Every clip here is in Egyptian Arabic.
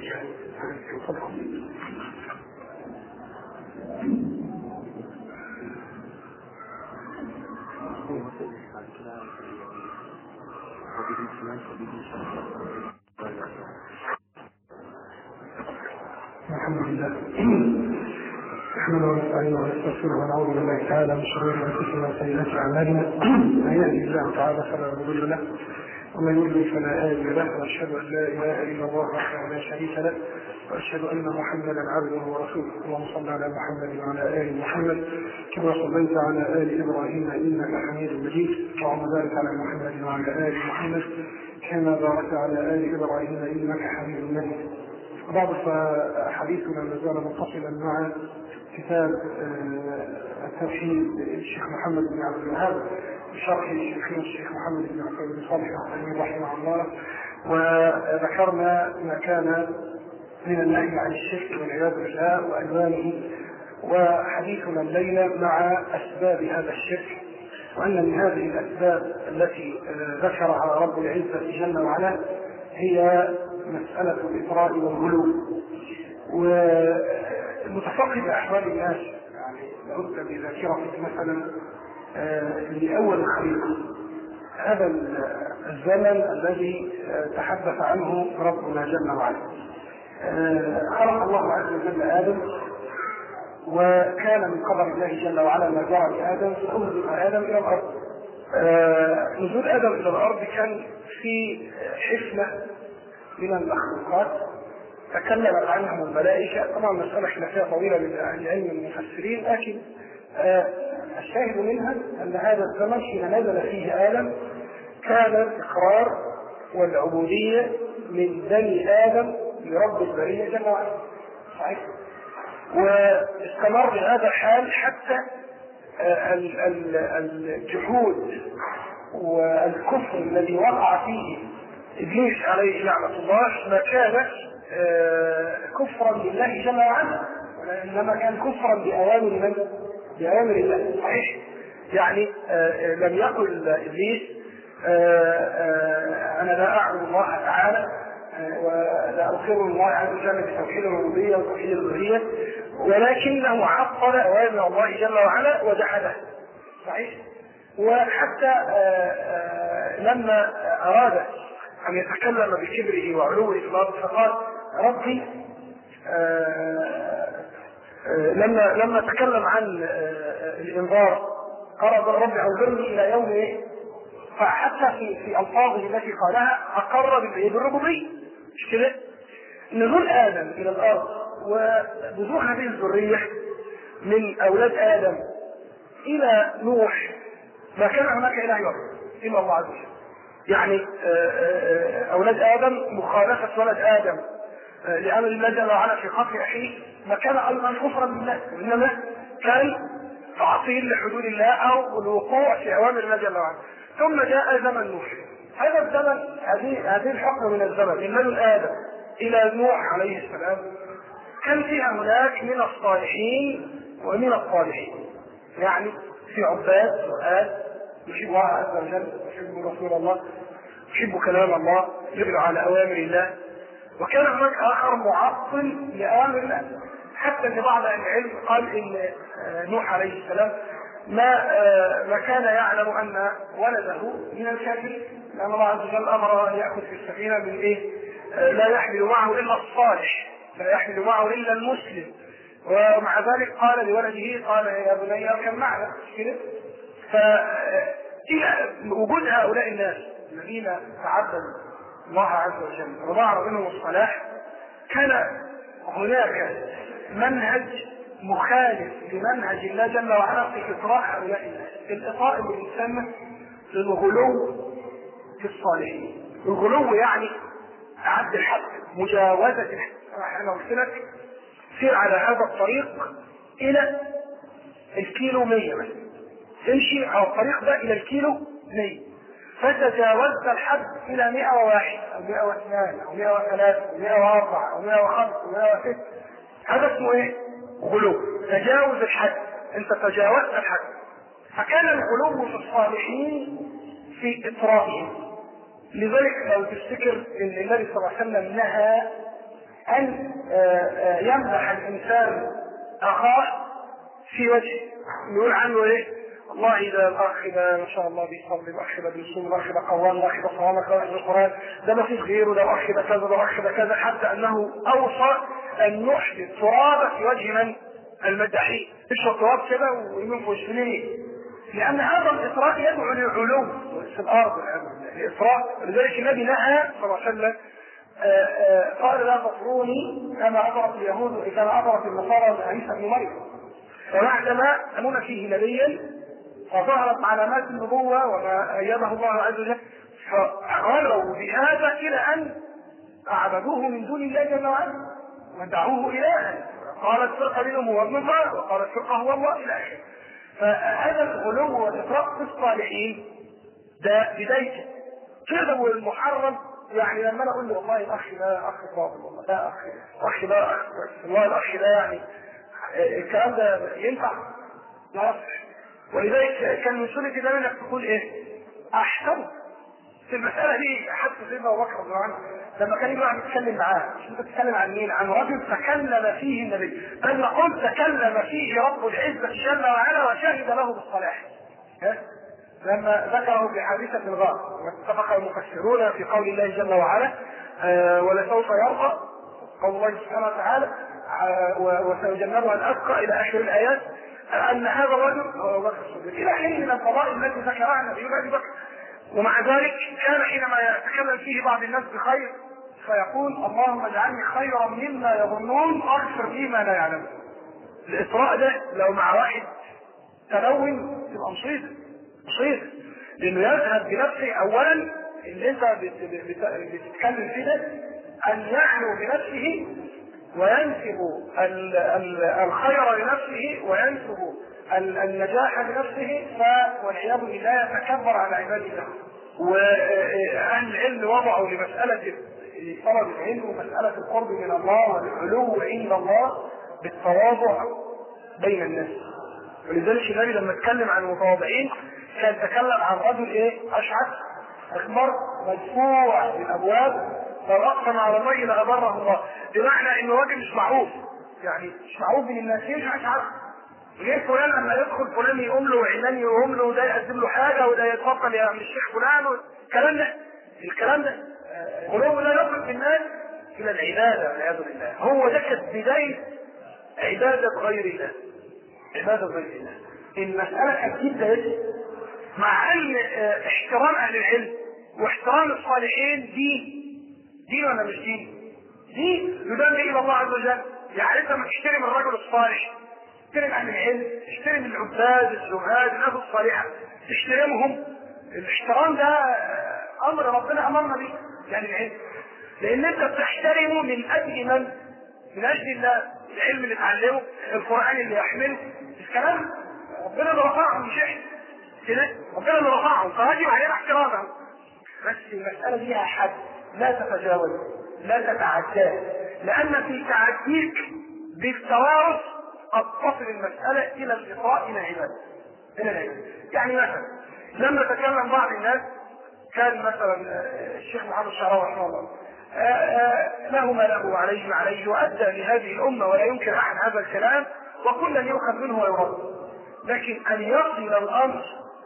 الحمد لله نحمده ونستعينه ونستغفره ونعوذ بالله تعالى من شرور انفسنا وسيئات اعمالنا من يهده الله تعالى فلا مضل له ومن يضلل فلا هادي له واشهد ان لا اله الا الله وحده لا شريك له واشهد ان محمدا عبده ورسوله اللهم صل على محمد وعلى ال محمد كما صليت على ال ابراهيم انك حميد مجيد اللهم بارك على محمد وعلى ال محمد كما باركت على ال ابراهيم انك حميد مجيد بعد فحديثنا ما زال متصلا مع كتاب التوحيد للشيخ محمد بن عبد الوهاب بشرح شيخنا الشيخ محمد بن عبد بن صالح العثيمين رحمه الله وذكرنا ما كان من النهي عن الشرك والعياذ بالله والوانه وحديثنا الليله مع اسباب هذا الشرك وان من هذه الاسباب التي ذكرها رب العزه جل وعلا هي مسألة الإطراء والغلو والمتفقد أحوال الناس يعني لابد بذاكرة مثلا لأول الخليقة هذا الزمن الذي تحدث عنه ربنا جل وعلا خلق الله عز وجل آدم وكان من قدر الله جل وعلا ما جرى لآدم فأنزل آدم إلى الأرض نزول آدم إلى الأرض كان في حفنة من المخلوقات تكلمت عنهم الملائكة طبعا مسألة خلافية طويلة من أهل العلم المفسرين لكن آه الشاهد منها أن هذا الزمن حين نزل فيه آدم كان الإقرار والعبودية من بني آدم لرب البرية جل وعلا صحيح واستمر هذا الحال حتى آه الجحود والكفر الذي وقع فيه ابليس عليه لعنه الله ما كان كفرا بالله جل وعلا انما كان كفرا باوامر من؟ باوامر الله صحيح؟ يعني لم يقل ابليس انا لا اعبد الله تعالى ولا اقر الله عز وجل بتوحيد الربوبيه وتوحيد الالوهيه ولكنه عطل اوامر الله جل وعلا وجحدها صحيح؟ وحتى لما اراد أن يتكلم بكبره وعلوه في الأرض فقال ربي آآ آآ لما لما تكلم عن الإنذار قال ربي أنظرني إلى يوم إيه؟ فحتى في في ألفاظه التي قالها أقر بالربوبية مش كده؟ نزول آدم إلى الأرض ونزول هذه الذرية من أولاد آدم إلى نوح ما كان هناك إله يعبد إلا الله عز وجل يعني اولاد ادم مخالفه ولد ادم لامر الله جل وعلا في قتل اخيه ما كان ايضا كفرا بالله وانما كان تعطيل لحدود الله او الوقوع في اوامر الله جل وعلا ثم جاء زمن نوح هذا الزمن هذه هذه الحكم من الزمن من لدن ادم الى نوح عليه السلام كان فيها هناك من الصالحين ومن الصالحين يعني في عباد سؤال يحب الله عز وجل يحب رسول الله يحب كلام الله يجري على اوامر الله وكان هناك اخر معطل لاوامر الله حتى ان بعض اهل العلم قال ان نوح عليه السلام ما ما كان يعلم ان ولده من الكافرين لان الله عز وجل امر ان ياخذ في السفينه من ايه؟ لا يحمل معه الا الصالح لا يحمل معه الا المسلم ومع ذلك قال لولده قال يا بني اركب معنا كده فإلى وجود هؤلاء الناس الذين تعبدوا الله عز وجل وظهر منهم الصلاح كان هناك منهج مخالف لمنهج الله جل وعلا في إطراء هؤلاء الناس الإطراء اللي بيسمى للغلو في الصالحين الغلو يعني عد الحد مجاوزة الحد أنا قلت لك سير على هذا الطريق إلى الكيلو 100 مثلا تمشي على الطريق ده الى الكيلو 100 فتجاوزت الحد الى 101 او 102 او 103 او 104 او 105 او 106 هذا اسمه ايه؟ غلو تجاوز الحد انت تجاوزت الحد فكان الغلو في الصالحين في اطرائهم لذلك لو تفتكر ان النبي صلى الله عليه وسلم نهى ان يمدح الانسان اخاه في وجهه يقول عنه ايه؟ والله ده الاخ ده ما شاء الله بيصلي الاخ ده بيصوم الاخ ده قوام الاخ ده صوام الاخ ده القران ده ما فيش غيره ده الاخ ده كذا ده الاخ ده كذا حتى انه اوصى ان يحدث ترابا في وجه من؟ المداحين اشرب تراب كده ويمين في وشه ليه؟ لان هذا الاطراء يدعو للعلو في الارض الاطراء ولذلك النبي نهى صلى الله عليه وسلم قال لا تطروني كما اطرت اليهود كما اطرت النصارى عيسى بن مريم وبعدما امون فيه نبيا فظهرت علامات النبوه وما ايده الله عز وجل فغلوا بهذا الى ان اعبدوه من دون الله جل وعلا ودعوه الها قالت فرقه منهم هو ابن الله وقالت فرقه هو الله الى اخره فهذا الغلو والافراط في الصالحين ده بدايته كده والمحرم يعني لما انا اقول له والله الاخ ده اخ فاضل والله ده اخ الاخ ده اخ والله الاخ ده يعني الكلام ده ينفع؟ لا يصح ولذلك كان من سنة دايما انك تقول ايه؟ احسن في المسألة دي حتى سيدنا ابو بكر رضي الله عنه لما كان يجي واحد يتكلم معاه مش انت بتتكلم عن مين؟ عن رجل تكلم فيه النبي بل نقول تكلم فيه رب العزة جل وعلا وشهد له بالصلاح لما ذكره في حادثة الغار واتفق المفسرون في قول الله جل وعلا آه ولسوف يرضى قول الله سبحانه وتعالى آه وسيجنبها الأتقى إلى آخر الآيات آه أن هذا الرجل هو أبو بكر الصديق إلى حين من الفضائل التي ذكرها النبي أبي بكر ومع ذلك كان حينما يتكلم فيه بعض الناس بخير فيقول اللهم اجعلني خيرا مما يظنون اغفر لي ما لا يعلمون. الاطراء ده لو مع واحد تلون تبقى مصيبه مصيبه لانه يذهب بنفسه اولا اللي انت بتتكلم فيه ده ان يعلو بنفسه وينسب الخير لنفسه وينسب النجاح لنفسه والعياذ بالله يتكبر على عباد الله واهل العلم وضعوا لمساله طلب العلم ومساله القرب من الله والعلو عند الله بالتواضع بين الناس ولذلك النبي لما اتكلم عن المتواضعين كان تكلم عن رجل ايه اشعث اكبر مدفوع في الابواب لو اقسم على الله لابره الله بمعنى انه راجل مش معروف يعني مش معروف من الناس مش اشعث غير فلان لما يدخل فلان يقوم له وعلان يقوم له وده يقدم له حاجه وده يتفضل يا عم الشيخ فلان الكلام ده الكلام ده قلوب لا يصل بالناس الى العباده والعياذ بالله هو ده كانت بدايه عباده غير الله عباده غير الله المساله كانت جدا مع ان احترام اهل العلم واحترام الصالحين دين دين ولا مش دين؟ دين يدل الى الله عز وجل يعني انت لما تحترم الرجل الصالح تحترم اهل العلم تحترم العباد الزهاد الناس الصالحه تحترمهم الاحترام ده امر ربنا امرنا به يعني العلم لان انت بتحترمه من اجل من؟ من اجل الله العلم اللي اتعلمه القران اللي يحمله الكلام ربنا اللي رفعهم مش احنا كده ربنا اللي رفعهم فواجب علينا احترامهم بس المساله فيها حد لا تتجاوز لا تتعداه لان في تعديك بالتوارث قد تصل المسألة إلى الإطراء إلى عبادة إلى العبادة يعني مثلا لما تكلم بعض الناس كان مثلا الشيخ محمد الشعراوي رحمه الله له ما له وعليه ما عليه وأدى لهذه الأمة ولا ينكر أحد هذا الكلام وكلا يؤخذ منه ويرد لكن أن يصل الأمر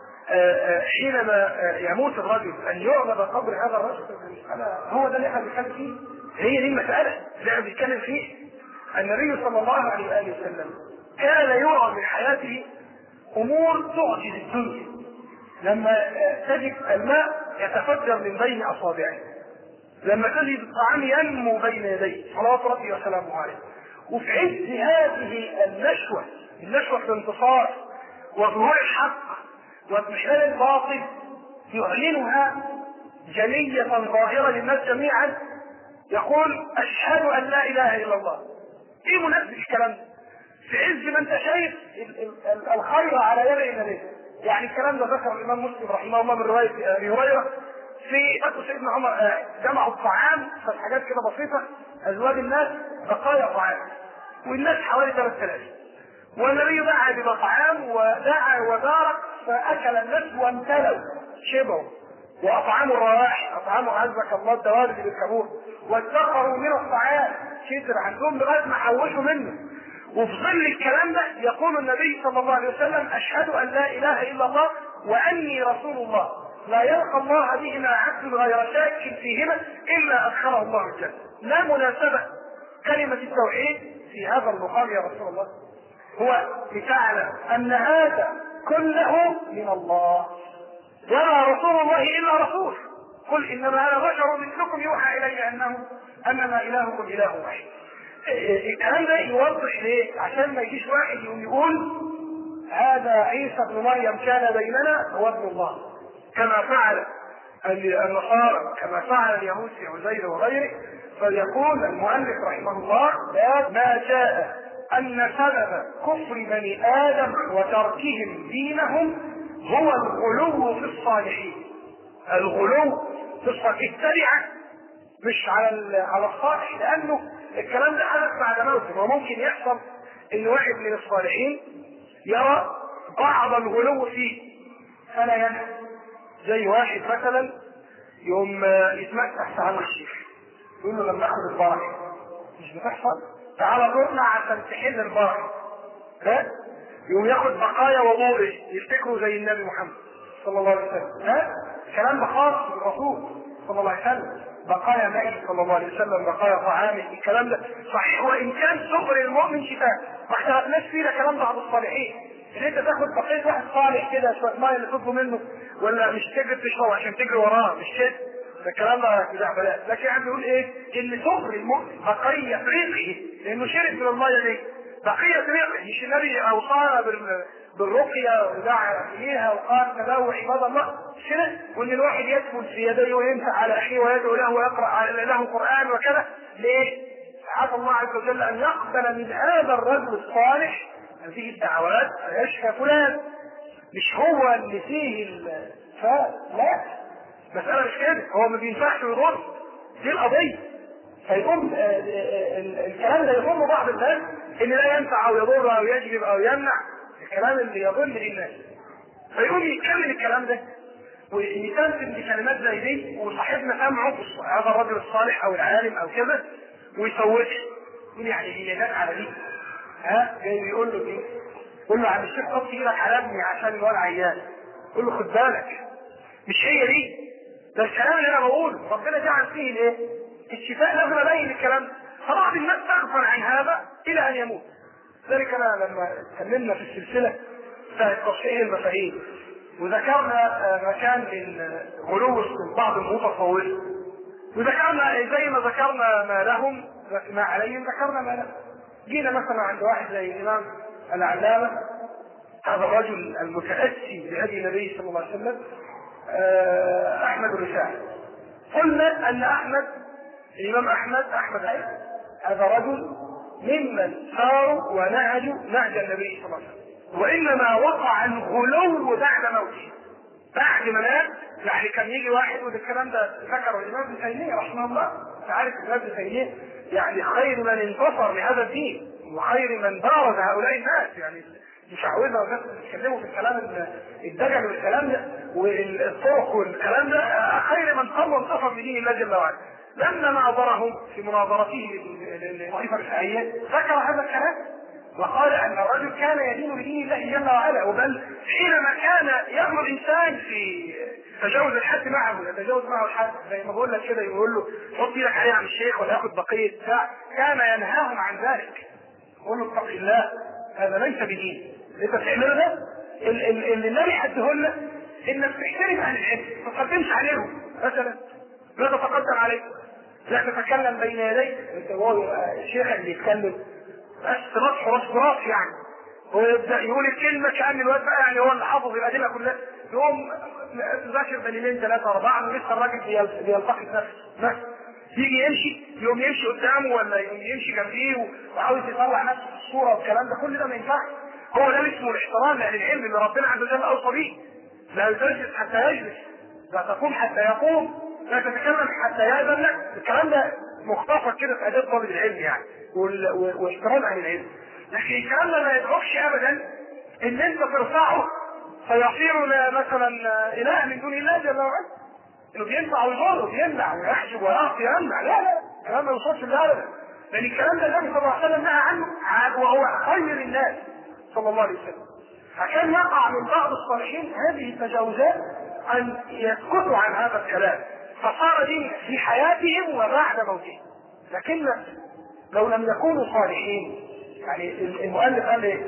حينما يموت الرجل أن يعبد قبر هذا الرجل هو ده اللي احنا بنتكلم فيه هي دي المسألة اللي احنا بنتكلم فيه النبي صلى الله عليه وآله وسلم كان يرى من حياته أمور تعجز الدنيا لما تجد الماء يتفجر من بين أصابعه لما تجد الطعام ينمو بين يديه صلوات ربي وسلامه عليه وفي عز هذه النشوة النشوة في الانتصار وظهور الحق واضمحلال الباطل يعلنها جلية ظاهرة للناس جميعا يقول أشهد أن لا إله إلا الله ايه مناسبة الكلام ده؟ في عز ما انت شايف الخير على يد النبي يعني الكلام ده ذكر الامام مسلم رحمه الله من روايه ابي هريره في فتوى سيدنا عمر جمعوا الطعام كانت حاجات كده بسيطه ازواج الناس بقايا طعام والناس حوالي 3000 والنبي دعا بطعام ودعا وبارك فاكل الناس وامتلوا شبعوا واطعموا الروائح اطعموا عزك الله الدواب اللي بيركبوه وادخروا من الطعام كتر عندهم لغايه ما حوشوا منه وفي ظل الكلام ده يقول النبي صلى الله عليه وسلم اشهد ان لا اله الا الله واني رسول الله لا يلقى الله بهما عبد غير شاك فيهما الا ادخله الله الجنه لا مناسبه كلمه التوحيد في هذا المقام يا رسول الله هو لتعلم ان هذا كله من الله وما رسول الله الا رسول قل انما انا بشر مثلكم يوحى الي انه انما الهكم اله واحد الكلام ده يوضح ليه؟ عشان ما يجيش واحد يقوم يقول هذا عيسى ابن مريم كان بيننا هو ابن الله كما فعل النصارى كما فعل اليهود في عزير وغيره فيقول المؤلف رحمه الله ما جاء ان سبب كفر بني ادم وتركهم دينهم هو الغلو في الصالحين الغلو في الصالحين التبعه مش على على الصالح لانه الكلام ده حدث بعد موته وممكن يحصل ان واحد من الصالحين يرى بعض الغلو فيه فلا ينهى زي واحد مثلا يوم يتمسح على الشيخ يقول له لما اخذ البركه مش بتحصل تعالى نطلع عشان تحل البركه ها يقوم ياخد بقايا وضوءه يفتكروا زي النبي محمد صلى الله عليه وسلم ها الكلام ده خاص بالرسول صلى الله عليه وسلم بقايا ماء صلى الله عليه وسلم بقايا طعامه الكلام ده صحيح وان كان سكر المؤمن شفاء ما اختلفناش فيه ده كلام بعض الصالحين ان انت تاخد بقيه واحد صالح كده شويه ميه اللي تطلبه منه ولا مش تجري تشرب عشان تجري وراه مش كده ده الكلام ده خزعبلات لكن يعني بيقول ايه ان سكر المؤمن بقيه ريقه لانه شرب من الميه دي بقيه ريقه مش النبي اوصانا بال بالرقية ودعا إليها وقال تداووا عباد الله كده وإن الواحد يدخل في يديه ويمسح على أخيه ويدعو له ويقرأ له قرآن وكذا ليه؟ عسى الله عز وجل أن يقبل من هذا الرجل الصالح هذه الدعوات فيشفى فلان مش هو اللي فيه الفاء لا مسألة مش كده هو ما بينفعش ويضر دي القضية فيقوم الكلام ده يضر بعض الناس ان لا ينفع او يضر او يجلب او يمنع الكلام اللي يضل الناس فيقوم يتكلم الكلام ده ويتمثل بكلمات زي دي وصاحبنا سامعه هذا الرجل الصالح او العالم او كذا ويصوتها يقول يعني هي جت على دي ها جاي يقول له ايه؟ يقول له عم الشيخ حط ايدك على ابني عشان الواد عيان يقول له خد بالك مش هي دي ده الكلام اللي انا بقوله ربنا جعل فيه الايه؟ الشفاء لازم ابين الكلام ده فبعض الناس تغفل عن هذا الى ان يموت ذلك انا لما اتكلمنا في السلسله بتاعت تصحيح المفاهيم وذكرنا مكان الغلو بعض المتصوفه وذكرنا زي ما ذكرنا ما لهم ما عليهم ذكرنا ما لهم جينا مثلا عند واحد زي الامام العلامه هذا الرجل المتاسي بهدي النبي صلى الله عليه وسلم احمد الرفاعي قلنا ان احمد الامام احمد احمد عيد هذا رجل ممن ساروا ونهجوا نهج النبي صلى الله عليه وسلم وانما وقع الغلو بعد موته بعد ما مات يعني كان يجي واحد وده الكلام ده ذكره الامام ابن تيميه رحمه الله انت عارف الامام ابن تيميه يعني خير من انتصر لهذا الدين وخير من بارز هؤلاء الناس يعني مش عاوزنا بس نتكلموا في الكلام الدجل والكلام ده والطرق والكلام ده خير من قام وانتصر بدين الله جل وعلا لما ناظرهم في مناظرته للطائفه الشيعيه ذكر هذا الكلام وقال ان الرجل كان يدين بدين الله جل وعلا وبل حينما كان يامر الانسان في تجاوز الحد معه يتجاوز معه الحد زي ما بقول لك كده يقول له حط ايدك عليه عن الشيخ ولا ياخد بقيه بتاع كان ينهاهم عن ذلك يقول له اتق الله هذا ليس بدين اللي انت بتعمله ده اللي النبي حده لنا انك تحترم اهل العلم ما تقدمش عليهم مثلا لا تتقدم عليهم لا تتكلم بين يديك انت هو الشيخ اللي يتكلم بس رصح راس براس يعني ويبدا يقول الكلمه كان الواد بقى يعني هو اللي حافظ الادله كلها يقوم ذاكر دليلين ثلاثه اربعه ولسه الراجل بيلتقط نفسه بس يجي يمشي يقوم يمشي قدامه ولا يقوم يمشي جنبيه وعاوز يطلع نفسه في الصوره والكلام ده كل ده ما ينفعش هو ده اسمه الاحترام لاهل العلم اللي ربنا عز وجل اوصى به لا تجلس حتى يجلس لا تقوم حتى يقوم لا تتكلم حتى يأذن لك الكلام ده مختصر كده في اداب طالب العلم يعني واحترام اهل العلم لكن الكلام ده ما يدعوكش ابدا ان انت ترفعه فيصير مثلا اله من دون الله جل وعلا انه بينفع ويضر وبيمنع ويحجب ويعطي يمنع لا لا الكلام ما يوصلش لده ابدا لان الكلام ده النبي صلى الله عليه وسلم نهى عنه وهو خير الناس صلى الله عليه وسلم فكان يقع من بعض الصالحين هذه التجاوزات ان يسكتوا عن هذا الكلام فصار دين في حياتهم وبعد موتهم لكن لو لم يكونوا صالحين يعني المؤلف قال ايه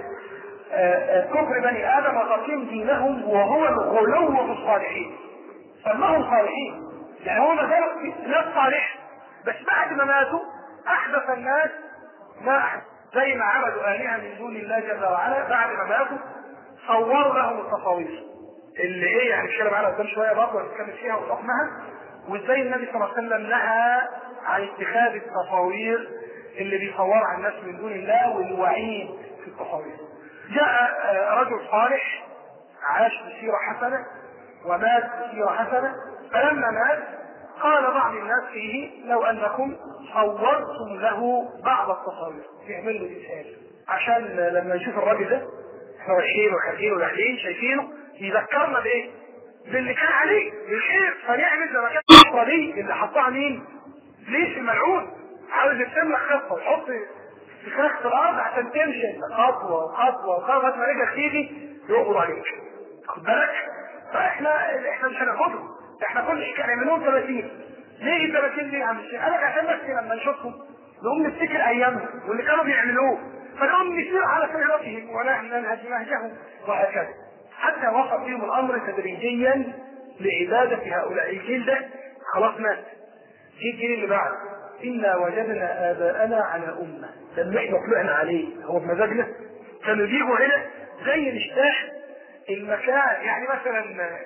كفر بني ادم وتقييم دينهم وهو الغلو في الصالحين سماهم صالحين يعني هو ما زالوا ناس صالحه بس بعد ما ماتوا احدث الناس ما احدث زي ما عبدوا الهه من دون الله جل وعلا بعد ما ماتوا صوروا لهم التصاوير اللي ايه يعني نتكلم عنها قدام شويه برضه هنتكلم فيها وحكمها وازاي النبي صلى الله عليه وسلم نهى عن اتخاذ التصاوير اللي بيصورها الناس من دون الله والوعيد في التصاوير. جاء رجل صالح عاش بسيره حسنه ومات بسيره حسنه فلما مات قال بعض الناس فيه لو انكم صورتم له بعض التصاوير يعمل له تمثال عشان لما نشوف الراجل ده احنا رايحين وخارجين وداخلين شايفينه يذكرنا بايه؟ باللي كان عليه بالخير فنعمل زي ما كانت الخطه دي اللي حطها مين؟ ليش الملعون؟ عاوز يرسم لك خطه ويحط فخاخ في الارض عشان تمشي خطوه وخطوه وخطوه ما رجلك تيجي يقبض عليك خد بالك؟ فاحنا احنا مش هناخدهم احنا كل شيء كان يعملوهم 30 ليه ال 30 دي يا عم الشيخ؟ قال لك عشان بس لما نشوفهم نقوم نفتكر ايامهم واللي كانوا بيعملوه فنقوم نسير على صراطهم ونحن ننهج نهجهم وهكذا حتى وصل بهم الامر تدريجيا لعباده هؤلاء الجيل ده خلاص مات في الجيل اللي بعده انا وجدنا اباءنا على امه لما احنا طلعنا عليه هو بمزاجنا كانوا بيجوا هنا زي مشتاح المكان يعني مثلا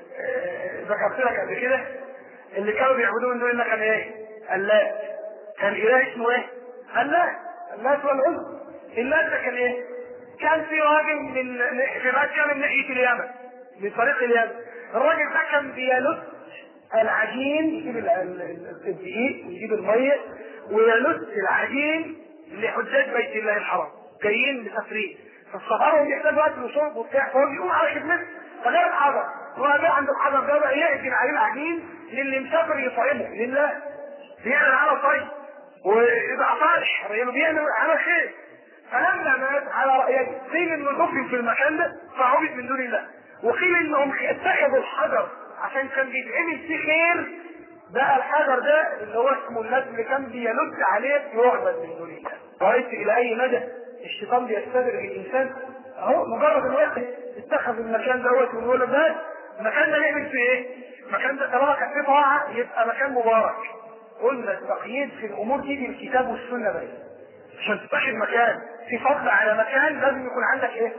ذكرت لك قبل كده اللي كانوا بيعبدون من دون الله كان ايه؟ اللات كان اله اسمه ايه؟ اللات اللات والعزى اللات ده كان ايه؟ كان في راجل من في مكه من ناحيه اليمن من طريق اليمن الراجل ده كان بيلت العجين يجيب الدقيق ويجيب الميه ويلت العجين لحجاج بيت الله الحرام جايين مسافرين فالسفر بيحتاجوا اكل وشرب وبتاع فهو بيقوم على خدمته فجاب الحجر وقال عند الحجر ده بقى يعجن عليه العجين للي مسافر يطعمه لله بيعمل على طيب ويبقى صالح بيعمل على خير فلما مات على رأيين قيل انه دفن في المكان ده فعبد من دون الله وقيل انهم اتخذوا الحجر عشان كان بيتعمل فيه خير بقى الحجر ده اللي هو اسمه اللد اللي كان بيلد عليه يعبد من دون الله رأيت الى اي مدى الشيطان بيستدرج الانسان اهو مجرد الوقت اتخذ المكان دوت ويقول ده المكان ده نعمل فيه ايه؟ المكان ده طالما كان فيه طاعه يبقى مكان مبارك قلنا التقييد في الامور دي بالكتاب والسنه بس عشان تتخذ مكان في فضل على مكان لازم يكون عندك ايه؟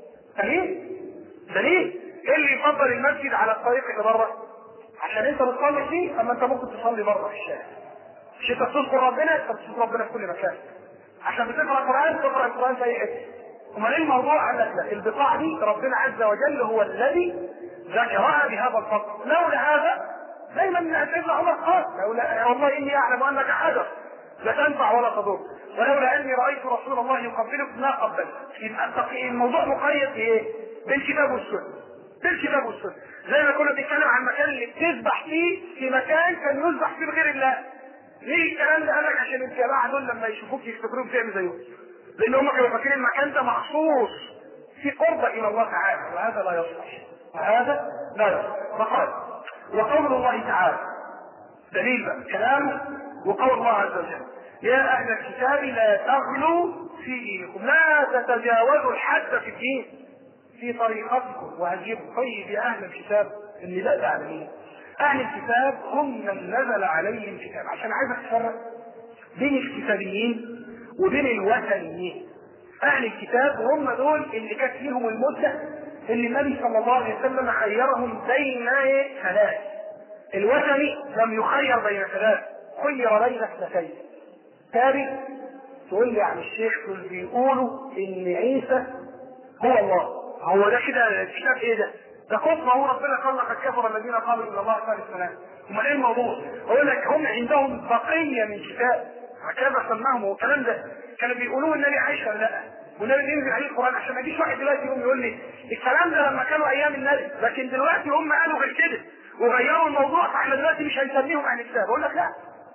دليل دليل ايه اللي يفضل المسجد على الطريق اللي بره؟ عشان انت بتصلي فيه اما انت ممكن تصلي بره في الشارع مش انت بتذكر ربنا انت بتذكر ربنا في كل مكان عشان بتقرا القران تقرا القران في اي حته امال ايه الموضوع قال لك لا البقاع دي ربنا عز وجل هو الذي ذكرها بهذا الفضل لولا هذا دايما سيدنا عمر قال لولا والله اني اعلم انك حجر لا تنفع ولا تضر ولولا اني رايت رسول الله يقبلك ما قبلت يبقى الموضوع مقيد بايه؟ بالكتاب والسنه بالكتاب والسنه زي ما كنا بنتكلم عن المكان اللي بتذبح فيه في مكان كان يذبح فيه بغير الله ليه الكلام ده قال لك عشان الجماعه دول لما يشوفوك يفتكروك بتعمل زيهم لان هم كانوا فاكرين المكان ده مخصوص في قربة الى الله تعالى وهذا لا يصلح وهذا لا يصلح وقال وقول الله تعالى دليل بقى كلامه وقول الله عز وجل يا اهل الكتاب لا تغلوا في دينكم لا تتجاوزوا الحد في الدين في طريقتكم وهجيبوا طيب يا اهل الكتاب اللي لا تعلمين اهل الكتاب هم من نزل عليهم الكتاب عشان عايزك تفرق بين الكتابيين وبين الوثنيين اهل الكتاب هم دول اللي كانت فيهم المده اللي النبي صلى الله عليه وسلم خيرهم بين ثلاث الوثني لم يخير بين ثلاث خير بين اثنتين تابي تقول لي عن الشيخ دول بيقولوا ان عيسى هو الله هو ده كده الكتاب ايه ده؟ ده كفر هو ربنا قال لقد كفر الذين قالوا ان الله ثالث ثلاثه امال ايه الموضوع؟ اقول لك هم عندهم بقيه من كتاب هكذا سماهم هو الكلام ده كانوا بيقولوا النبي عايش ولا لا؟ والنبي ينزل عليه القران عشان ما يجيش واحد دلوقتي يقوم يقول لي الكلام ده لما كانوا ايام النبي لكن دلوقتي هم قالوا غير كده وغيروا الموضوع فاحنا دلوقتي مش هنسميهم اهل الكتاب اقول لك لا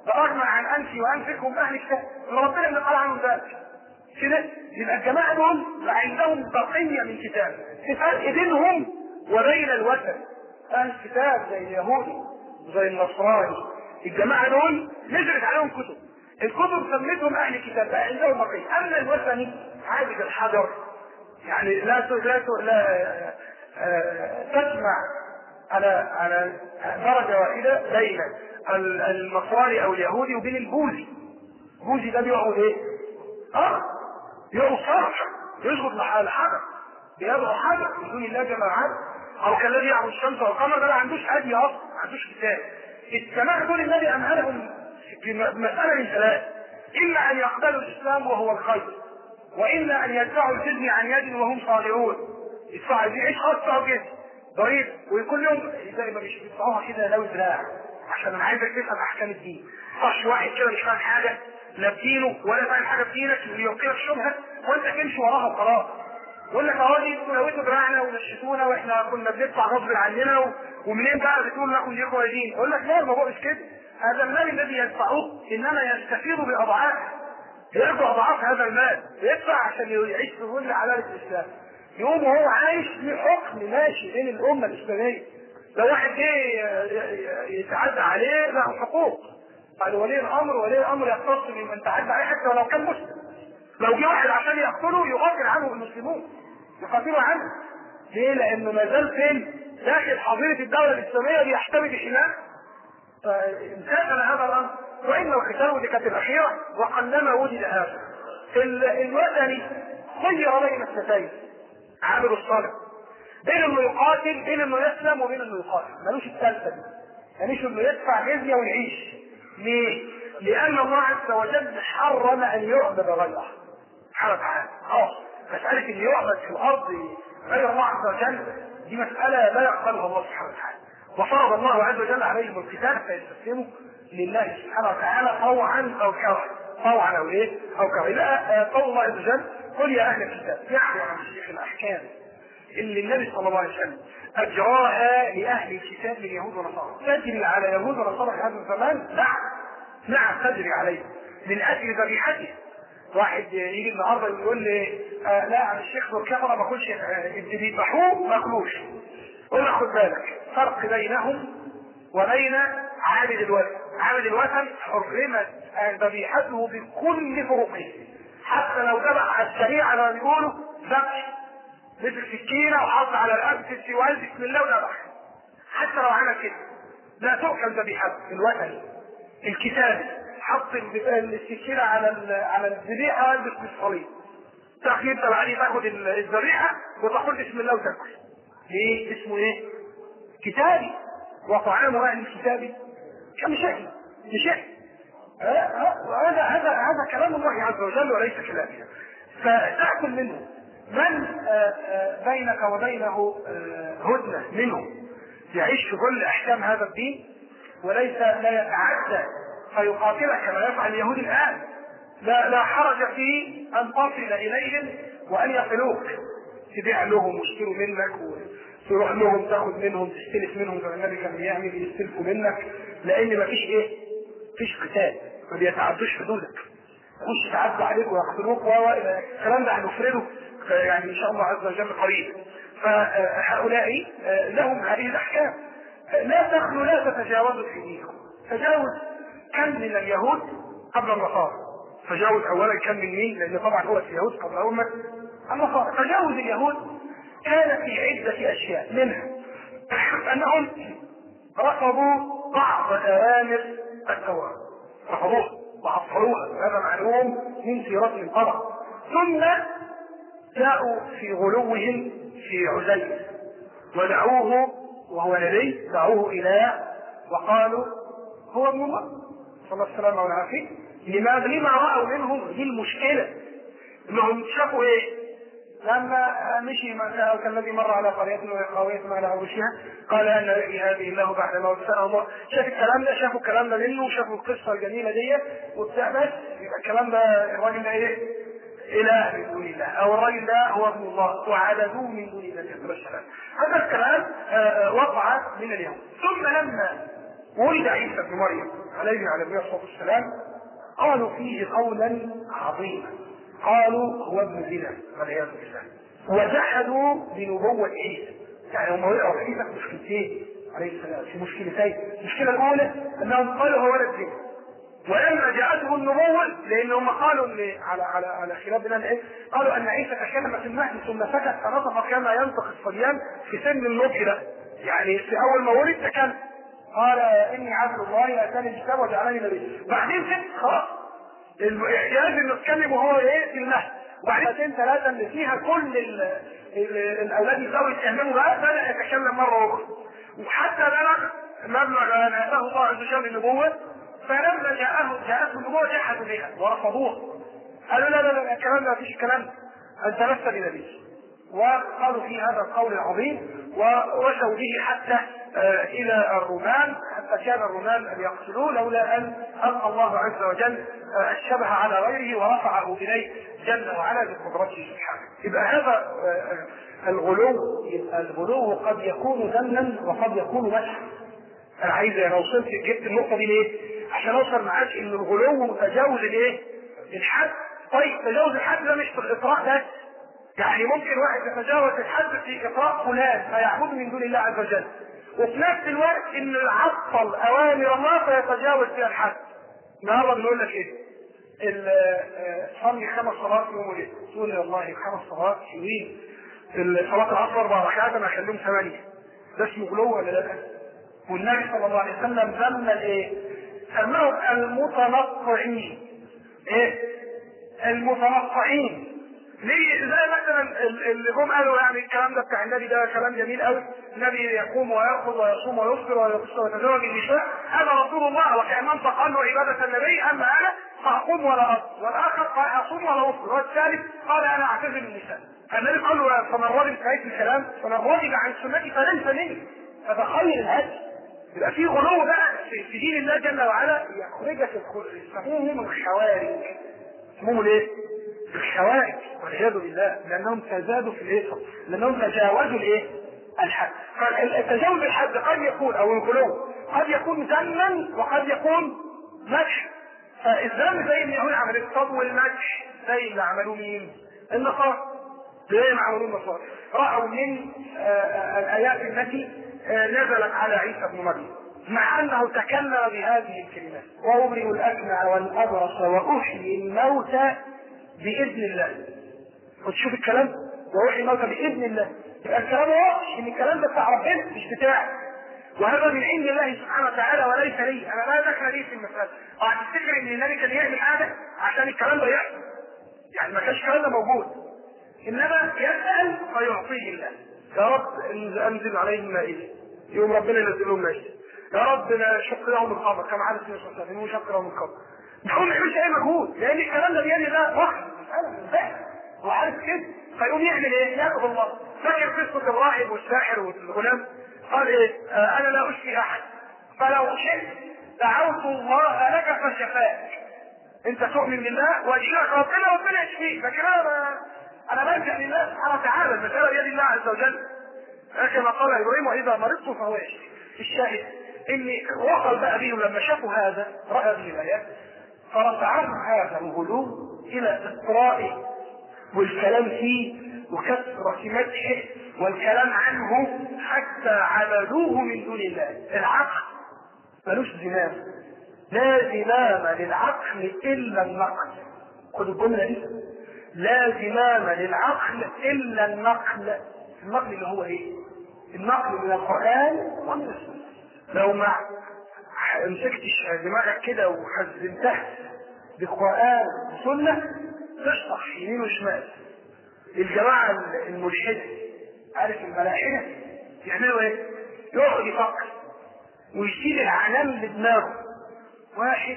برغما عن انفي وانفكم اهل الكتاب ربنا اللي قال عنهم ذلك كده يبقى الجماعه دول عندهم بقيه من كتاب في فرق بينهم وبين الوثن اهل الكتاب زي اليهودي زي النصراني الجماعه دول نزلت عليهم كتب الكتب سميتهم اهل الكتاب بقى عندهم بقيه اما الوثني عابد الحجر يعني لا ت- لا ت- لا آه، تجمع على على درجه واحده بين ال- النصراني او اليهودي وبين البوذي البوذي ده بيقعد ايه؟ اه يقعد صرح يسجد لح- لحجر بيدعو حجر من دون الله جل وعلا او كالذي يعبد الشمس والقمر ده ما عندوش هدي اصلا ما عندوش كتاب الجماعه دول الذي امهلهم في م- مساله من ثلاث اما ان يقبلوا الاسلام وهو الخير واما ان يدفعوا الجزيه عن يد وهم صادعون يدفعوا دي عيش خاصه كده ضريب وكل يوم زي ما مش بيدفعوها كده لو دراع عشان انا عايزك تفهم احكام الدين صح واحد كده مش فاهم حاجه لا بدينه ولا فاهم حاجه بدينك يلقي لك شبهه وانت تمشي وراها وخلاص يقول لك اهو دي لويتوا دراعنا ونشفونا واحنا كنا بندفع غصب عننا و- ومنين بقى بتقول ناخد ليكم دين يقول لك لا الموضوع مش كده هذا المال الذي يدفعوه انما يستفيض باضعاف يرجع اضعاف هذا المال يدفع عشان يعيش في ظل عداله الاسلام يقوم وهو عايش في حكم ماشي بين الامه الاسلاميه لو واحد جه يتعدى عليه له حقوق قال ولي الامر ولي الامر يختص بمن تعدى عليه حتى ولو كان مسلم لو جه واحد عشان يقتله يقاتل عنه المسلمون يقاتلوا عنه ليه؟ لانه ما زال فين؟ داخل حظيره الدوله الاسلاميه بيحتمي بخلاف فانتهى هذا الامر وان القتال دي كانت الاخيره وقلما وجد هذا ال- الوثني خير بين اثنتين عامل الصالح بين انه يقاتل بين انه يسلم وبين انه يقاتل ملوش الثالثه دي ملوش انه يدفع جزيه ويعيش ليه؟ لان الله عز وجل حرم ان يعبد غيره سبحانه وتعالى خلاص مساله ان يعبد في الارض غير الله عز وجل دي مساله لا يقبلها الله سبحانه وتعالى وفرض الله عز وجل عليهم القتال فيستسلموا لله سبحانه وتعالى طوعا او كرها طوعا او ايه او كرها لا قول الله عز وجل قل يا اهل الكتاب يحكي عن شيخ الاحكام اللي النبي صلى الله عليه وسلم اجراها لاهل الكتاب من يهود ونصارى تجري على يهود ونصارى في هذا الزمان نعم نعم تجري عليه من اجل ذبيحته واحد يجي النهارده يقول لي آه لا عن الشيخ دول كفر ما اكلش آه، اللي بيذبحوه ما اكلوش قول له خد بالك فرق بينهم وبين عابد الوثن عابد الوثن حرمت ذبيحته بكل طرقه حتى لو ذبح على الشريعه زي ما بيقولوا ذبح مسك سكينه وحط على رقبه السوال بسم الله وذبح حتى لو عمل كده لا تؤكل ذبيحته الوثني الكتابي حط ال- السكينه على ال- على الذبيحه والبس بالصليب تاخد انت بعدين تاخد ال- الذبيحه وتقول بسم الله وتاكل ليه اسمه ايه كتابي وطعام اهل الكتاب كم شيء بشيء هذا هذا هذا كلام الله عز وجل وليس كلامنا فتأكل منه من آه، آه، بينك وبينه آه، هدنة منه يعيش في ظل أحكام هذا الدين وليس لا يتعدى فيقاتلك كما يفعل اليهود الآن لا لا حرج في أن تصل إليهم وأن يصلوك تبيع لهم ويشتروا منك وتروح لهم تاخد منهم تستلف منهم زي ما النبي كان بيعمل يستلفوا منك لأن مفيش إيه؟ مفيش قتال ما بيتعدوش حدودك يخش يتعدوا عليك ويقتلوك و الكلام ده هنفرده يعني ان شاء الله عز وجل قريب فهؤلاء لهم هذه الاحكام لا تخلوا لا تتجاوزوا في دينكم تجاوز كم من اليهود قبل النصارى تجاوز اولا كم من مين لان طبعا هو اليهود قبل امه النصارى تجاوز اليهود كان في عده اشياء منها انهم رفضوا بعض اوامر التوراه رفضوها وعطلوها هذا معلوم من سيرتهم طبعا ثم جاءوا في غلوهم في عزيز ودعوه وهو نبي دعوه إله وقالوا هو ابن الله صلى الله عليه وسلم والعافية لماذا لما رأوا منهم دي المشكلة انهم شافوا ايه لما مشي كالذي مر على قرية وهي خاوية على عروشها قال ان هذه الله بعد موت سنة الله شاف الكلام ده شافوا الكلام ده منه وشافوا القصة الجميلة دي وبتاع بس يبقى الكلام ده الراجل ده ايه؟ اله من دون الله او الراجل ده هو ابن الله وعبدوه من دون الله جل وعلا هذا الكلام آه، وقع من اليهود ثم لما ولد عيسى بن مريم عليه وعلى النبي الصلاه والسلام قالوا فيه قولا عظيما قالوا هو ابن زنا والعياذ بالله وجحدوا بنبوة عيسى يعني هم وقعوا في عيسى في مشكلتين عليه السلام في مشكلتين المشكلة الأولى أنهم قالوا هو ولد زنا ولما جاءتهم النبوة لأنهم قالوا إن على على على خلاف بناء العلم قالوا أن عيسى تكلم في المهد ثم سكت فنطق كما ينطق الصبيان في سن النضج ده يعني في أول ما ولد تكلم قال إني عبد الله أتاني الكتاب وجعلني نبي بعدين سكت خلاص الاحتياج انه يتكلم وهو ايه في المهد وبعدين ثلاثة اللي فيها كل ال ال الاولاد يبداوا يتكلموا بقى بدا يتكلم مره اخرى وحتى بلغ مبلغ ان اتاه الله عز وجل النبوه فلما جاءه جاءته النبوه جحدوا بها ورفضوها قالوا لا لا لا الكلام ده مفيش الكلام انت لست بنبي وقالوا في هذا القول العظيم ووشوا به حتى آه الى الرومان حتى كان الرومان ان يقتلوه لولا ان القى الله عز وجل آه الشبه على غيره ورفعه اليه جل وعلا بقدرته سبحانه. يبقى هذا آه الغلو يبقى الغلو قد يكون ذما وقد يكون مسحا. انا عايز انا وصلت جبت النقطه دي ليه؟ عشان اوصل معاك ان الغلو تجاوز الايه؟ الحد. طيب تجاوز الحد ده مش في الاطراء بس يعني ممكن واحد يتجاوز الحد في اطراء فلان فيعبد من دون الله عز وجل وفي نفس الوقت ان يعطل اوامر الله فيتجاوز فيها الحد النهارده بنقول لك ايه؟ صلي خمس صلوات يوم وليله تقول يا الله خمس صلوات حلوين صلاه العصر اربع ركعات انا اخليهم ثمانيه ده اسمه غلو ولا لا؟ والنبي صلى الله عليه وسلم ذم الايه؟ سماهم المتنطعين ايه؟ المتنطعين ليه زي مثلا اللي جم قالوا يعني الكلام ده بتاع النبي ده كلام جميل قوي النبي يقوم ويأخذ ويصوم ويفطر ويقص ويتزوج النساء انا رسول الله وكأنهم تقالوا عبادة النبي اما انا فاقوم ولا اصوم والاخر قال اصوم ولا افطر والثالث قال انا اعتزل النساء النبي قال له فمن رغب في هيك الكلام فمن رغب عن سنتي فليس مني فتخيل الهدي يبقى في غلو بقى في دين الله جل وعلا يخرجك يسموهم الخوارج اسمهم ايه؟ الخوارج والعياذ بالله لانهم تزادوا في الايه؟ لانهم تجاوزوا الايه؟ الحد فالتجاوز الحد قد يكون او الغلو قد يكون ذما وقد يكون مدح فالذم زي اللي يقول عمل الصب والمدح زي اللي عملوه مين؟ النصارى زي ما عملوه النصارى راوا من الايات التي نزلت على عيسى بن مريم مع انه تكلم بهذه الكلمات وابرئ الاكمع والابرص واحيي الموتى باذن الله وتشوف الكلام واحيي الموتى باذن الله يبقى الكلام واضح ان الكلام ده بتاع ربنا مش بتاعي وهذا من عند الله سبحانه وتعالى وليس لي انا لا دخل لي في المساله اوعى تفتكر ان النبي كان يعمل حاجه عشان الكلام ده يحصل يعني ما كانش الكلام ده موجود انما يسال فيعطيه الله يا رب انزل عليهم مائده يوم ربنا ينزل لهم مائده يا رب شق لهم القمر كما عاد النبي صلى الله عليه وسلم شق لهم القمر يقوم ما يعملش اي مجهود لان الكلام ده بيد الله وقت مساله من ذهب هو عارف كده فيقوم يعمل ايه؟ ياخذ الله فاكر قصه الراهب والساحر والغلام قال ايه؟ آه انا لا اشفي احد فلو شئت دعوت الله لك فشفاك انت تؤمن بالله ويشفيك ربنا ربنا يشفيك لكن انا انا بلجا لله سبحانه وتعالى المساله بيد الله عز وجل كما قال ابراهيم واذا مرضت فهو يشفي الشاهد ان وصل بقى بهم لما شافوا هذا راى هذه الايات فرفعهم هذا الغلو الى اقراء والكلام فيه وكثرة مدحه والكلام عنه حتى عبدوه من دون الله العقل ملوش زمام لا زمام للعقل الا النقل خدوا الجملة دي لا زمام للعقل الا النقل النقل اللي هو ايه النقل من القرآن ومن السنة لو ما مسكتش دماغك كده وحزمتها بالقرآن والسنة تشطح يمين وشمال الجماعة الملحدة عارف الملاحدة يعملوا ايه؟ يقعد يفكر ويشيل العنان بدماغه واحد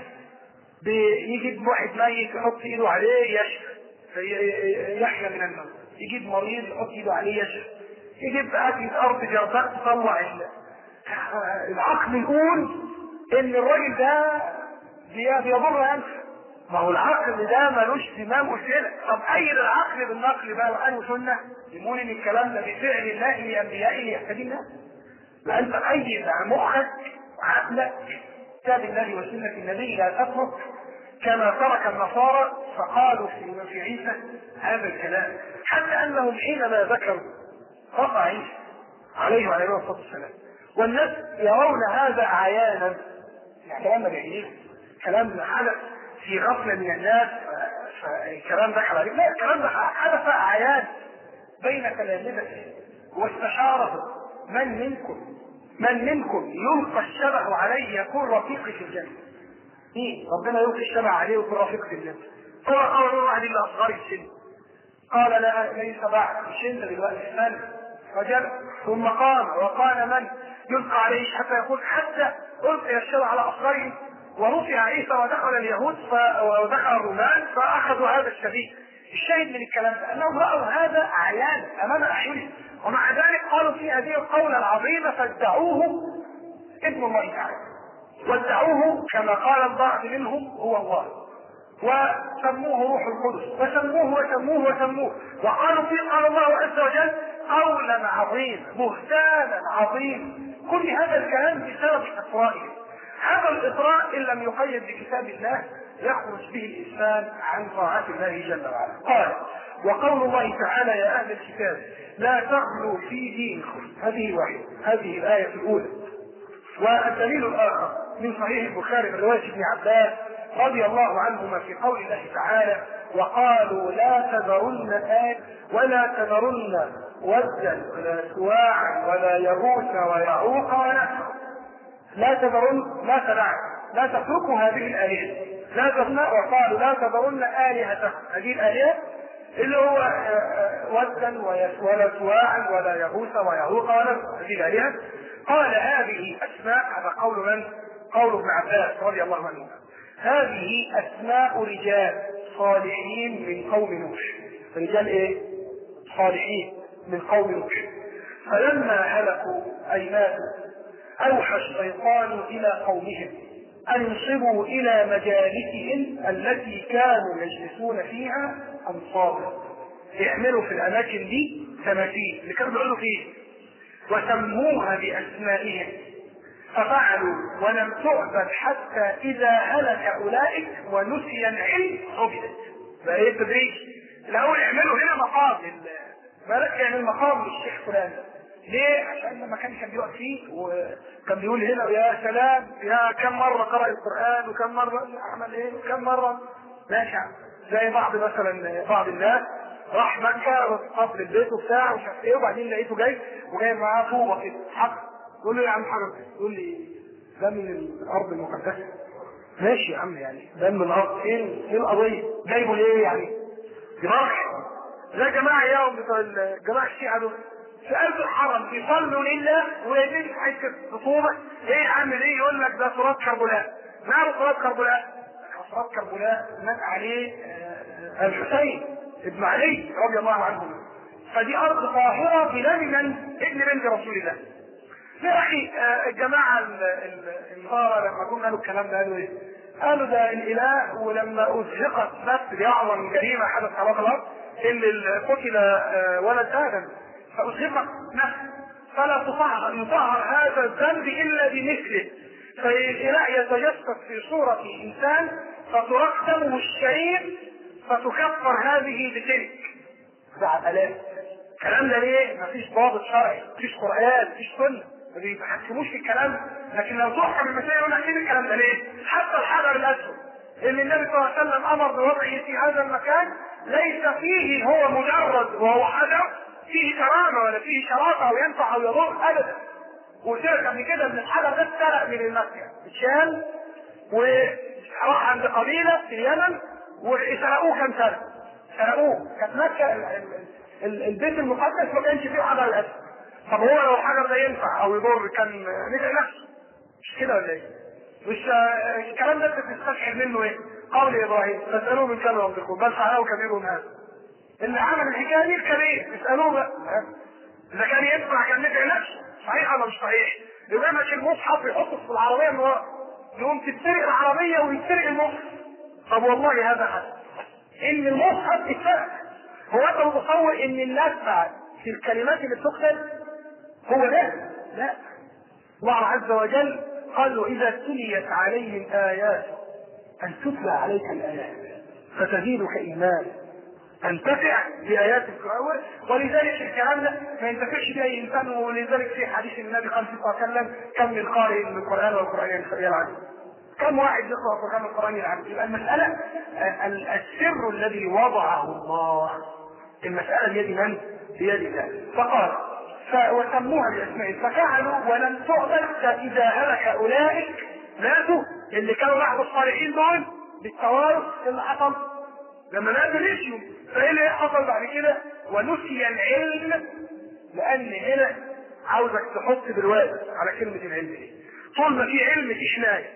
يجيب واحد ميت يحط ايده عليه يشفى يحيى من الموت يجيب مريض يحط ايده عليه يشفى يجيب أكلة أرض جرداء تطلع العقل يقول إن الراجل ده بيضر أنفه ما هو العقل ده ملوش زمام وسيلة طب أيد العقل بالنقل بقى وقال وسنة يقول إن الكلام ده بفعل الله لأنبيائه يهتدي الناس لا أنت أيد مخك عقلك كتاب الله وسنة النبي لا تترك كما ترك النصارى فقالوا في في عيسى هذا الكلام حتى انهم حينما ذكروا رفع عيسى عليه وعلى الصلاه والسلام والناس يرون هذا عيانا يعني كلام ما بيعجبش كلام حدث في غفله من الناس فالكلام دخل عليه لا الكلام ده حدث عيان بين تلامذته واستشاره من منكم من منكم يلقى الشبه عليه يكون رفيقي في الجنه مين ربنا يلقي الشبه عليه ويكون رفيقي في الجنه قال قال واحد الا اصغر السن قال لا ليس بعد مش انت دلوقتي من رجل ثم قام وقال من يلقى عليه حتى يقول حتى القي الشبه على اصغره ورفع عيسى ودخل اليهود ودخل الرومان فاخذوا هذا الشبيه الشاهد من الكلام ده انهم راوا هذا اعيان امام اعينهم ومع ذلك قالوا في هذه القولة العظيمة فادعوه ابن الله تعالى وادعوه كما قال البعض منهم هو الله وسموه روح القدس وسموه وسموه وسموه وقالوا فيه قال الله عز وجل قولا عظيما بهتانا عظيما كل هذا الكلام بسبب اطرائهم هذا الاطراء ان لم يقيد بكتاب الله يخرج به الانسان عن طاعه الله جل وعلا قال وقول الله تعالى يا اهل الكتاب لا تغلوا في دينكم هذه واحده هذه الايه الاولى والدليل الاخر من صحيح البخاري من روايه ابن عباس رضي الله عنهما في قول الله تعالى وقالوا لا تذرن آية ولا تذرن ودا ولا سواعا ولا يغوث ويعوق ولا لا تذرن لا تدع لا تتركوا هذه الآلهة لا تذرن وقالوا لا تذرن آلهتكم هذه الآلهة اللي هو ودا ولا سواعا ولا يغوث ويعوق ولا هذه الآلهة قال هذه أسماء هذا قول من؟ قول ابن عباس رضي الله عنه هذه أسماء رجال صالحين من قوم نوح رجال إيه؟ صالحين من قوم نوح فلما هلكوا أي ماتوا أوحى الشيطان إلى قومهم أن ينصبوا إلى مجالسهم التي كانوا يجلسون فيها أنصابا يعملوا في الأماكن دي تماثيل اللي كانوا بيقولوا فيه وسموها بأسمائهم ففعلوا ولم تعبد حتى إذا هلك أولئك ونسي العلم عبدت بقى ايه التدريج؟ الأول اعملوا هنا مقام مالك يعمل مقام للشيخ فلان ليه؟ عشان لما كان كان بيقف فيه وكان بيقول هنا يا سلام يا كم مرة قرأ القرآن وكم مرة عمل ايه وكم مرة ماشي زي بعض مثلا بعض الناس راح مكة قبل البيت وبتاع ومش عارف ايه وبعدين لقيته جاي وجاي معاه طوبة كده حق يقول له يا عم حاجة يقول لي ده من الأرض المقدسة ماشي يا عم يعني ده من الأرض فين ايه القضية؟ جايبه ليه يعني؟ جراح زي جماعة يوم بتوع الجماعة الشيعة دول في قلب الحرم بيصلوا لله ويجيب حته رطوبه ايه يا عم ليه يقول لك ده تراب كربلاء نعرف تراب كربلاء تراب كربلاء مات عليه الحسين ابن علي رضي الله عنه فدي ارض طاهره بلا من ابن بنت رسول الله يا اخي الجماعه النصارى لما جم قالوا الكلام ده قالوا ايه؟ قالوا ده الاله ولما ازهقت نفس باعظم جريمه حدث على الارض ان قتل ولد ادم فأصيبت نفس فلا تطهر يطهر هذا الذنب إلا بمثله فالإله يتجسد في صورة إنسان فترقمه الشرير فتكفر هذه بتلك بعد آلاف الكلام ده ليه؟ مفيش ضابط شرعي، مفيش قرآن، مفيش سنة، ما بيتحكموش في الكلام لكن لو تحكم المسائل يقول لك الكلام ده ليه؟ حتى الحجر الأسود اللي النبي صلى الله عليه وسلم أمر بوضعه في هذا المكان ليس فيه هو مجرد وهو حجر فيه كرامه ولا فيه شرافه او ينفع او يضر ابدا وسرق قبل كده من الحجر ده اتسرق من المسجد اتشال وراح عند قبيله في اليمن وسرقوه كام سنه سرقوه كانت مكه البيت المقدس ما كانش فيه حجر الاسود طب هو لو الحجر ده ينفع او يضر كان نفع نفسه مش كده ولا ايه؟ مش الكلام ده بتستشعر منه ايه؟ قول ابراهيم فاسالوه من كانوا ينطقون بل فعله كبيرهم هذا اللي عمل الحكايه دي الكبير اسالوه بقى اذا كان ينفع كان نفع نفسه صحيح ولا مش صحيح؟ يبقى ماشي المصحف يحطه في العربيه من ورا يقوم تتسرق العربيه ويتسرق المصحف طب والله هذا حدث ان المصحف اتسرق هو انت متصور ان النفع في الكلمات اللي بتكتب هو ده لا الله عز وجل قال واذا تليت عليهم ايات ان تتلى عليك الايات فتزيدك ايمانا تنتفع بآيات القرآن ولذلك الكلام ده ما ينتفعش به أي إنسان ولذلك في حديث النبي قال صلى الله عليه وسلم كم من قارئ من القرآن والقرآن يلعب كم واحد يقرأ القرآن والقرآن يلعب يبقى المسألة السر الذي وضعه الله المسألة بيد من؟ بيد الله فقال وسموها باسماء ففعلوا ولم تؤمن فاذا هلك اولئك ماتوا اللي كانوا بعد الصالحين دول بالتوارث اللي حصل لما ماتوا نسيوا فايه اللي حصل بعد كده؟ ونسي العلم لان هنا عاوزك تحط بالواجب على كلمه العلم دي طول ما في علم في ناية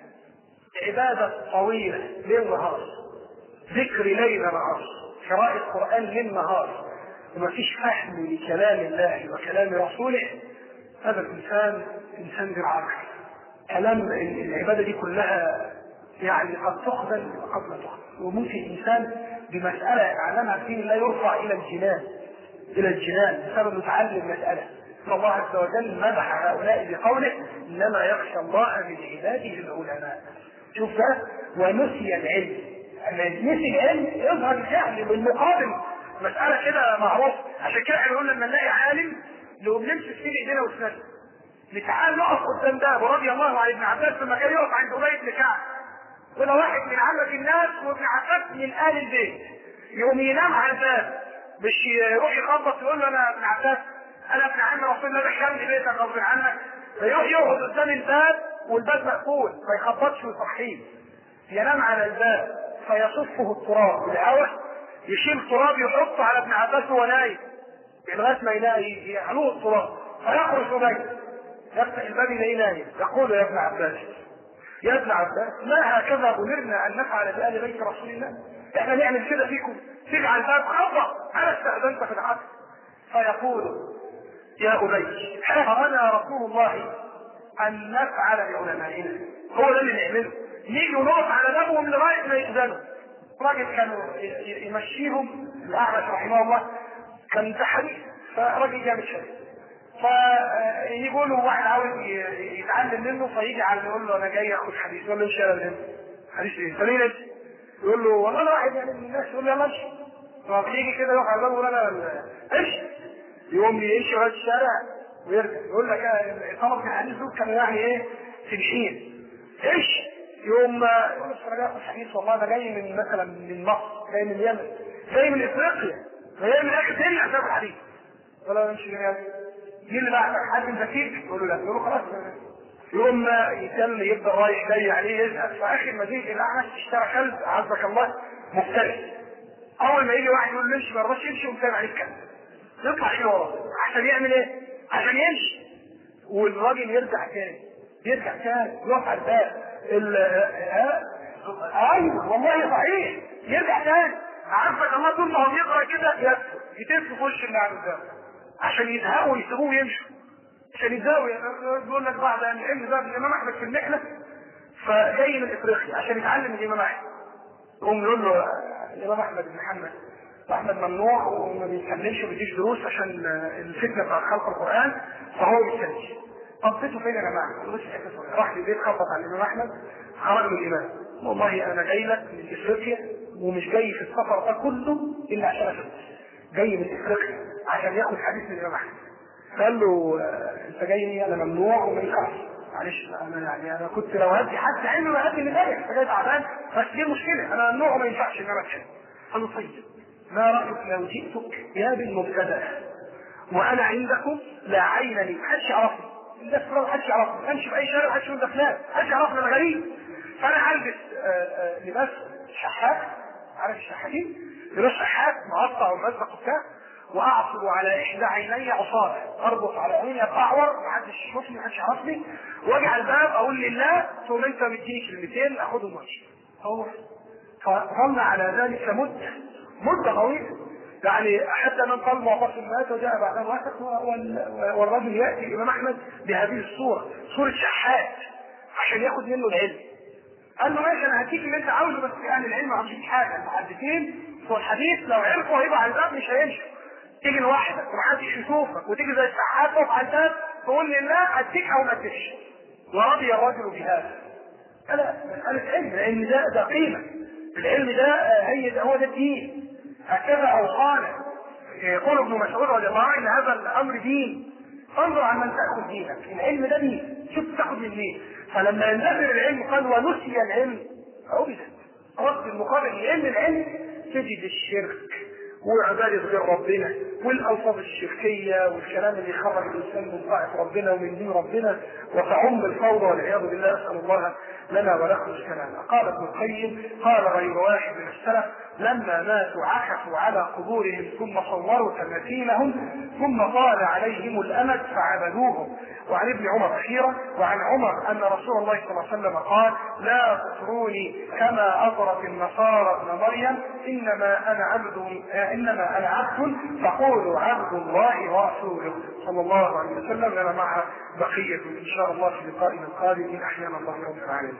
عباده طويله ليل نهار ذكر ليل نهار قراءة قرآن ليل نهار وما فيش فهم لكلام الله وكلام رسوله هذا الانسان انسان ذي عقل كلام العباده دي كلها يعني قد تقبل وقد لا تقبل وممكن انسان بمساله يعلمها في لا يرفع الى الجنان الى الجنان بسبب متعلم مساله فالله عز وجل مدح هؤلاء بقوله انما يخشى الله من عباده العلماء شوف ده ونسي العلم اما نسي العلم يظهر الجهل بالمقابل مسألة كده معروف عشان كده احنا قلنا لما نلاقي عالم نقوم نمسك فيه ايدينا واسناننا نتعال نقف قدام ده رضي الله عن ابن عباس لما كان يقف عند ابي بن كعب وده واحد من عامة الناس وابن عباس من آل البيت يقوم ينام على الباب مش يروح يخبط يقول له انا ابن عباس انا ابن عم رسول الله دخلني بيتك غصب عنك فيروح يقعد قدام الباب والباب مقفول ما يخبطش ويصحيه ينام على الباب فيصفه التراب بالهواء يشيل تراب يحطه على ابن عباس وهو نايم لغايه ما يلاقي يعلوه التراب فيخرج ابي يفتح الباب يلاقيه نايم يقول يا ابن عباس يا ابن عباس ما هكذا امرنا ان نفعل بال بيت رسول الله احنا نعمل كده فيكم تجعل الباب خطا انا استاذنت في العصر فيقول يا ابي امرنا رسول الله ان نفعل بعلمائنا هو ده اللي نعمله نيجي ونقف على بابهم لغايه ما يأذنوا راجل كانوا يمشيهم الاعمش رحمه الله كان ده حديث فراجل جامد شديد فيقولوا واحد عاوز يتعلم منه فيجي على يقول له انا جاي اخد حديث يقول له امشي يلا منه حديث ايه؟ فليه انت؟ يقول له والله انا واحد يعني من الناس يقول له يلا امشي فيجي كده يقف على الباب يقول انا امشي يقوم يمشي لغايه الشارع ويرجع يقول لك طلب الحديث دول كانوا يعني ايه سبحين امشي يوم يقول لك انا جاي اخد حديث والله انا جاي من مثلا من مصر جاي من اليمن جاي من افريقيا جاي من اخر الدنيا عشان اخد حديث ولا امشي من مين اللي بعتك حد ذكيك يقول له لا يقول له خلاص يوم ما يتم يفضل رايح جاي عليه يزهق فاخر ما جه الاعمش اشترى كلب عزك الله مفترس اول ما يجي واحد يقول له امشي ما رضاش يمشي ومتابع عليه الكلب يطلع كده وراه عشان يعمل ايه؟ عشان يمشي والراجل يرجع تاني يرجع تاني يقف على الباب ايوه والله صحيح يرجع تاني عارفك الله طول ما هو بيقرا كده يتف في وش اللي عامل ده عشان يزهقوا ويسيبوه ويمشوا عشان يزهقوا بيقول لك بعد ان العلم ده الامام احمد في المحنه فجاي من افريقيا عشان يتعلم الامام احمد يقوم يقول له الامام احمد بن محمد واحمد ممنوع وما بيتكلمش وبيديش دروس عشان الفتنه بتاع خلق القران فهو ما بيتكلمش قضيته فين يا جماعه؟ مش راح البيت خبط على الامام احمد خرج من الامام والله انا جاي لك من افريقيا ومش جاي في السفر ده كله الا عشان اشوفك جاي من افريقيا عشان ياخد حديث من الامام احمد قال له انت جاي لي انا ممنوع وما ينفعش معلش انا يعني انا كنت لو هدي حد علمي ما هدي لذلك انت جاي تعبان بس دي المشكله انا ممنوع وما ينفعش ان انا اتكلم قال له طيب ما رايك لو جئتك يا بالمبتدا وانا عندكم لا عين لي محدش يعرفني الناس كلها محدش يعرفني امشي في اي شارع محدش يقول ده فلان محدش يعرفني انا غريب فانا هلبس لباس شحات عارف الشحاتين لباس شحات مقطع ومزق وبتاع واعصب على احدى عيني عصابه اربط على عيني اتعور محدش يشوفني محدش يعرفني واجي على الباب اقول لله ثم انت مديني كلمتين اخدهم وامشي هو فظل على ذلك مده مده طويله يعني حتى من قال معتصم مات وجاء بعد واحد والرجل ياتي الامام احمد بهذه الصوره صوره شحات عشان ياخد منه العلم قال له ماشي انا هديك اللي انت عاوزه بس اهل العلم ما عرفش حاجه المحدثين بتوع الحديث لو عرفوا هيبقى على الباب مش هيمشوا تيجي لوحدك ومحدش يشوفك وتيجي زي السحاب تقف على الباب تقول لله هديك او ما اديكش ورضي الرجل بهذا لا مسألة علم لأن ده ده قيمة العلم ده هي ده هو ده الدين هكذا أوصانا يقول ابن مسعود رضي الله عنه ان هذا الامر دين انظر عن من تاخذ دينك العلم ده دين شوف تاخذ من مين فلما يندثر العلم قال ونسي العلم عبدت رد المقابل لان العلم تجد الشرك وعبادة غير ربنا والألفاظ الشركية والكلام اللي يخرج الإنسان من طاعة ربنا ومن دين ربنا وتعم الفوضى والعياذ بالله أسأل الله لنا ولكم السلامة قال ابن القيم قال غير واحد من السلف لما ماتوا عكفوا على قبورهم ثم صوروا تماثيلهم ثم طال عليهم الامد فعبدوهم وعن ابن عمر اخيرا وعن عمر ان رسول الله صلى الله عليه وسلم قال لا تطروني كما اطرت النصارى ابن مريم انما انا عبد انما انا عبد فقولوا عبد الله ورسوله صلى الله عليه وسلم لنا معها بقيه ان شاء الله في لقائنا القادم ان احيانا الله رب العالمين.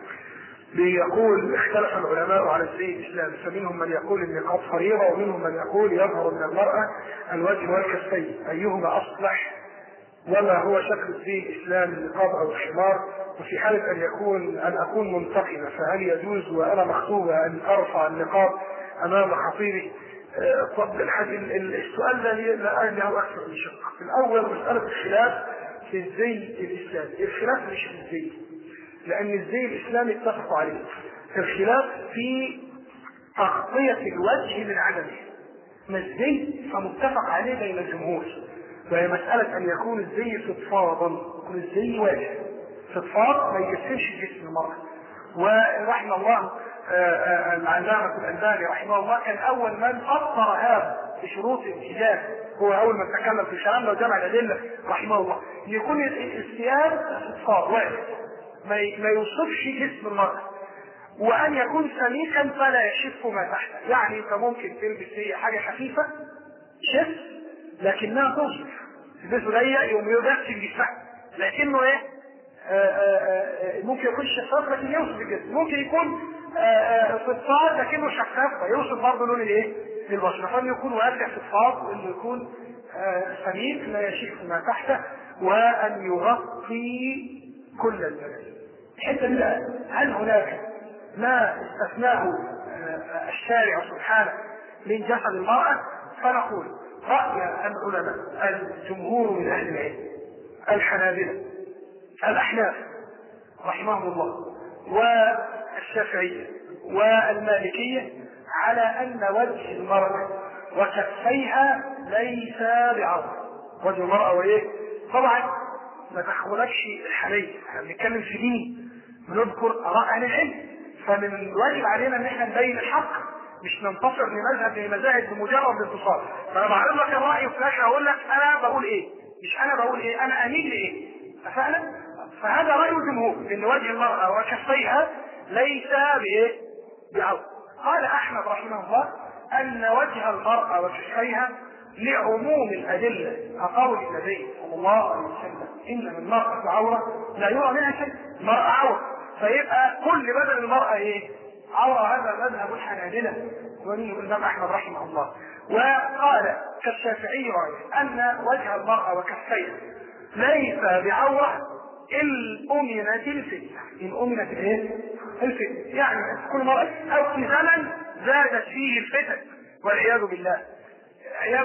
بيقول اختلف العلماء على الزي الاسلامي فمنهم من يقول النقاب فريضه ومنهم من يقول يظهر من المراه الوجه والكفين ايهما اصلح وما هو شكل الزي الاسلامي النقاب او الحمار وفي حاله ان يكون ان اكون منتقبه فهل يجوز وانا مخطوبه ان ارفع النقاب امام خطيبي طب السؤال ده له اكثر من شق في الاول مساله الخلاف في الزي الاسلامي الخلاف مش في الزي لأن الزي الإسلامي اتفقوا عليه الخلاف في تغطية الوجه من عدمه ما الزي فمتفق عليه بين الجمهور وهي مسألة أن يكون الزي فضفاضا يكون الزي واجه فضفاض ما يجسمش جسم المرأة ورحم الله العلامة الألباني رحمه الله كان أول من أبطر هذا بشروط الحجاب هو أول من تكلم في الكلام لو جمع الأدلة رحمه الله يكون الثياب فضفاض واجه ما يوصفش جسم المرأة وأن يكون سميكا فلا يشف ما تحته يعني أنت ممكن تلبس هي حاجة خفيفة شف لكنها توصف تلبسه ضيق يقوم يدخل جسمها لكنه ايه آآ آآ ممكن يكون شفاف لكن يوصف الجسم ممكن يكون فضفاض لكنه شفاف ويوصف برضه لون الايه للبشره فان يكون واسع فضفاض وانه يكون سميك لا يشف ما تحته وان يغطي كل الجسد الحته دي هل هناك ما استثناه الشارع سبحانه من جسد المرأة فنقول رأي العلماء الجمهور من أهل العلم الحنابلة الأحناف رحمهم الله والشافعية والمالكية على أن وجه المرأة وكفيها ليس بعرض وجه المرأة وإيه؟ طبعا ما تحولكش الحالية احنا بنتكلم في دين بنذكر آراء أهل العلم فمن الواجب علينا ان احنا نبين الحق مش ننتصر لمذهب لمذاهب بمجرد الانتصار فانا بعرض لك الراي وفي الاخر اقول لك انا بقول ايه مش انا بقول ايه انا اميل لايه اتفقنا فهذا راي الجمهور ان وجه المراه وكفيها ليس بايه بعوض قال احمد رحمه الله ان وجه المراه وكفيها لعموم الادله كقول النبي صلى الله عليه وسلم ان المراه عوره لا يرى منها شيء المراه عوره فيبقى كل بدن المرأة ايه؟ عورة هذا مذهب الحنابلة ومنه الإمام أحمد رحمه الله وقال كالشافعي رأيه أن وجه المرأة وكفيها ليس بعورة إن أمنت الفتنة إن أمنت الإيه؟ الفتنة يعني كل مرأة أو في زمن زادت فيه الفتن والعياذ بالله عيال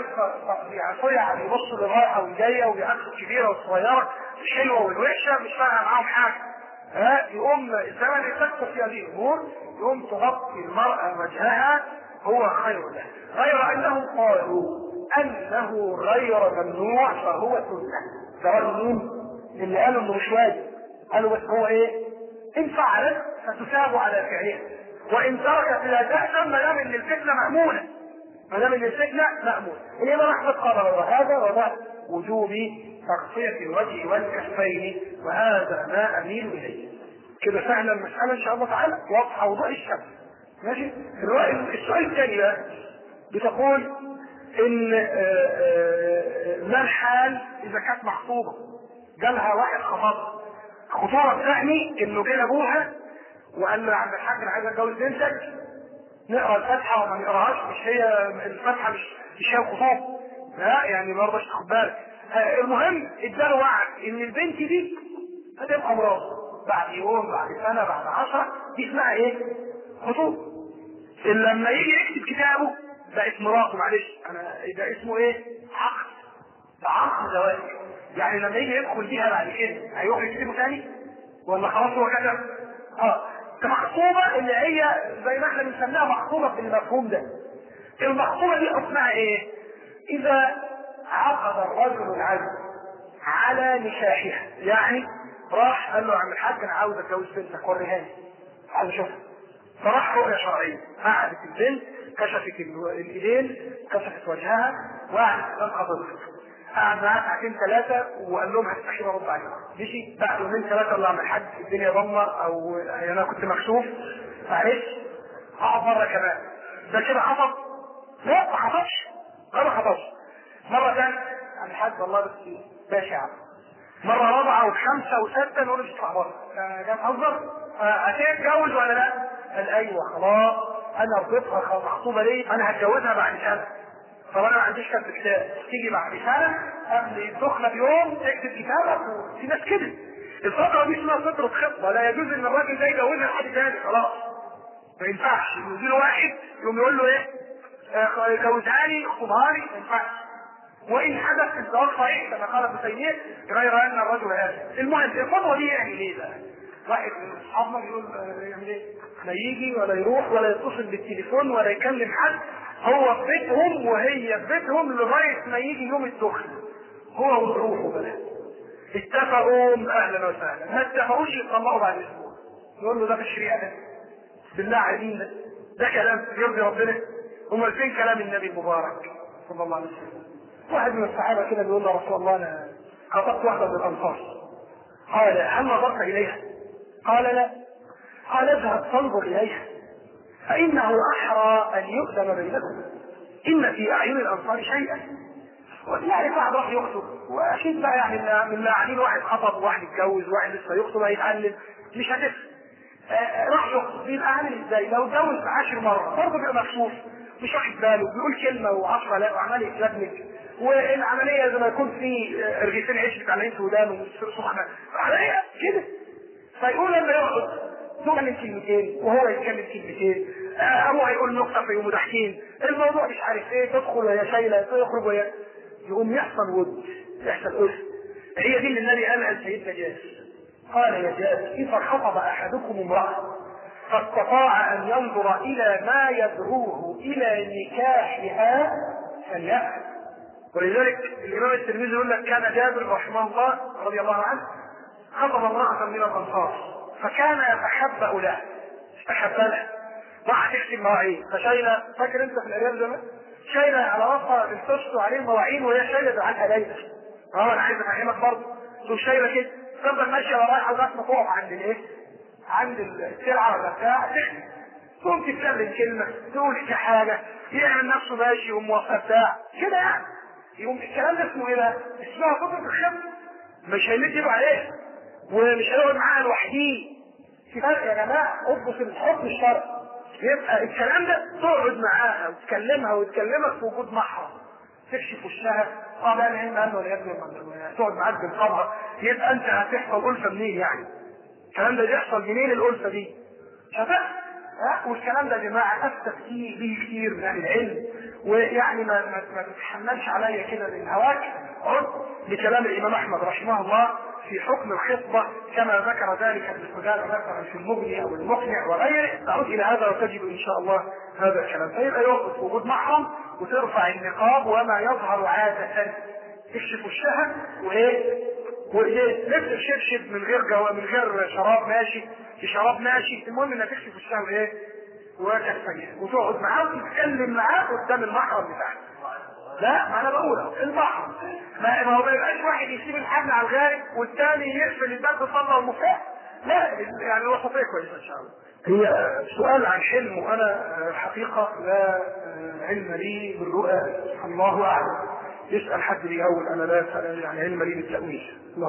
يعني يبصوا للرايحة والجاية وبيعكسوا الكبيرة والصغيرة الحلوة والوحشة مش فارقة معاهم حاجة ها يقوم الزمن يفكر في هذه الامور يقوم تغطي المراه وجهها هو خير لها غير انهم قالوا انه غير ممنوع فهو سنه سواء مين اللي قالوا انه مش واجب قالوا بس هو ايه ان فعلت فتثاب على فعلها وان تركت لا تأثم ما دام ان الفتنه مامونه ما دام ان الفتنه مامونه الامام احمد قال وهذا وضع وجوب تغطية الوجه والكفين وهذا ما أميل إليه كده فعلا المسألة إن شاء الله تعالى واضحة وضوح الشمس ماشي السؤال الثاني بقى بتقول إن ما الحال إذا كانت مخطوبة جالها واحد خطب خطوبة تعني إنه جه أبوها وقال له يا عم الحاج أنا عايز أتجوز بنتك نقرا الفاتحة وما نقراهاش مش هي الفاتحة مش مش هي الخطوبة لا يعني برضه تاخد بالك المهم اداله وعد ان البنت دي هتبقى مراته بعد يوم بعد سنه بعد عشرة دي اسمها ايه؟ خطوبه اللي لما يجي يكتب كتابه ده اسم مراته معلش انا ده اسمه ايه؟ عقد ده عقد زواج يعني لما يجي يدخل بيها بعد كده هيروح يكتبه ثاني ولا خلاص هو كتب؟ اه المخطوبه اللي هي زي ما احنا بنسميها مخطوبه بالمفهوم ده المخطوبه دي حكمها ايه؟ اذا عقد الرجل العزم على نكاحها يعني راح قال له يا عم الحاج انا عاوز اتجوز بنتك وريها لي عاوز اشوفها فراح رؤية شرعية قعدت البنت كشفت ال- الايدين كشفت وجهها وقعدت قدام خطيبها قعد معاها ساعتين ثلاثة وقال لهم هتستحيل ارد عليكم مشي بعد يومين ثلاثة قال له يا عم الحاج الدنيا ضمة او انا كنت مكسوف معلش اقعد مرة كمان ده كده حصل؟ لا ما حصلش لا ما حصلش مرة ثانية عم الحاج والله بس ماشي يا عم مرة رابعة وخمسة وستة نقول مش اطلع بره جاي تهزر هتتجوز ولا لا؟ قال ايوه خلاص انا رضيتها خلاص مخطوبة ليه؟ انا هتجوزها بعد سنة طب انا ما عنديش كتب كتاب تيجي بعد سنة قبل الدخلة بيوم تكتب كتابك وفي ناس كده الفترة دي اسمها فترة خطبة لا يجوز ان الراجل ده يجوزها لحد تاني خلاص ما ينفعش يجي له واحد يقوم يقول له ايه؟ آه، جوزها لي اخطبها لي ما ينفعش وان حدث الزواج صحيح كما قال ابن تيميه غير ان الرجل هذا المهم الخطوه دي يعمل ايه بقى؟ واحد من اصحابنا بيقول آه، يعمل ايه؟ لا يجي ولا يروح ولا يتصل بالتليفون ولا يكلم حد هو في بيتهم وهي في بيتهم لغايه ما يجي يوم الدخل هو وظروفه بقى اتفقوا اهلا وسهلا ما اتفقوش يطلعوا بعد اسبوع يقول له ده في الشريعه ده بالله علينا ده ده كلام يرضي ربنا امال فين كلام النبي المبارك صلى الله عليه وسلم واحد من الصحابه كده بيقول له يا رسول الله انا خطبت واحده من الانصار قال هل نظرت اليها؟ قال لا قال اذهب فانظر اليها فانه احرى ان يؤذن بينكم ان في اعين الانصار شيئا يعني واحد راح يخطب واكيد بقى يعني من من قاعدين واحد خطب وواحد اتجوز وواحد لسه يخطب هيتعلم مش هتفرق آه، راح يخطب بيبقى عامل ازاي؟ لو اتجوز عشر مرة برضه بيبقى مكسوف مش واخد باله بيقول كلمة وعشرة لا وعمال يتلبك والعملية زي ما يكون في آه، رغيفين عيش متعلقين في ودانه سخنة عملية كده فيقول لما يقعد تتكلم كلمتين وهو يتكلم كلمتين آه، ابوه هيقول نقطة فيقوموا ضاحكين الموضوع مش عارف ايه تدخل وهي شايلة تخرج وهي يقوم يحصل ود يحصل أسر هي دي اللي النبي قالها لسيدنا جابر قال يا جابر إذا خطب أحدكم امرأة فاستطاع أن ينظر إلى ما يدعوه إلى نكاحها فليفعل ولذلك الإمام الترمذي يقول لك كان جابر رحمه الله رضي الله عنه خطب امرأة من الأنصار فكان يتحبأ لها استحب لها راح تكتب مواعين فشايلة فاكر أنت في الأيام زمان شايلة على راسها الفشت وعليه مواعين وهي شايلة دعاءها ليلة اه أنا عايز أفهمك برضه تقوم شايلة كده تفضل ماشية ورايحة لغاية ما تقف عند الإيه؟ عند السلعة ولا بتاع تحكي تقوم تتكلم كلمة تقول حاجة يعمل نفسه ماشي وموقف بتاع كده يعني يقوم الكلام ده اسمه ايه بقى؟ اسمها فترة الخمس مش هيمد ايده عليه ومش هيقعد معاها لوحديه في فرق يا جماعة اضبط الحكم الشرعي يبقى الكلام ده تقعد معاها وتكلمها وتكلمك في وجود محرم تكشف وشها اه لا العلم قال له يا ابني تقعد معاك بالقبر يبقى انت هتحصل الفه منين يعني؟ الكلام ده بيحصل منين الالفه دي؟ مش هتحصل ها والكلام ده يا جماعه افتى فيه به كتير من اهل العلم ويعني ما ما, ما تتحملش عليا كده من هواك عد لكلام الامام احمد رحمه الله في حكم الخطبه كما ذكر ذلك ابن قدامه مثلا في المغني او المقنع وغيره تعود الى هذا وتجد ان شاء الله هذا الكلام فيبقى يوقف وجود محرم وترفع النقاب وما يظهر عاده تكشف وشها وايه وايه لبس شبشب من غير جو من غير شراب ماشي في شراب ماشي المهم انها تكشف وشها وايه وكفيها وتقعد معاه وتتكلم معاه قدام المحرم بتاعك لا ما انا بقول المحرم ما ما هو ما يبقاش واحد يسيب الحبل على الغارب والتاني يقفل الباب بصلى والمفتاح لا يعني الوسطيه كويسه ان شاء الله هي سؤال عن حلم وانا حقيقه لا علم لي بالرؤى الله اعلم يسال حد لي اول انا لا يعني علم لي بالتاويل الله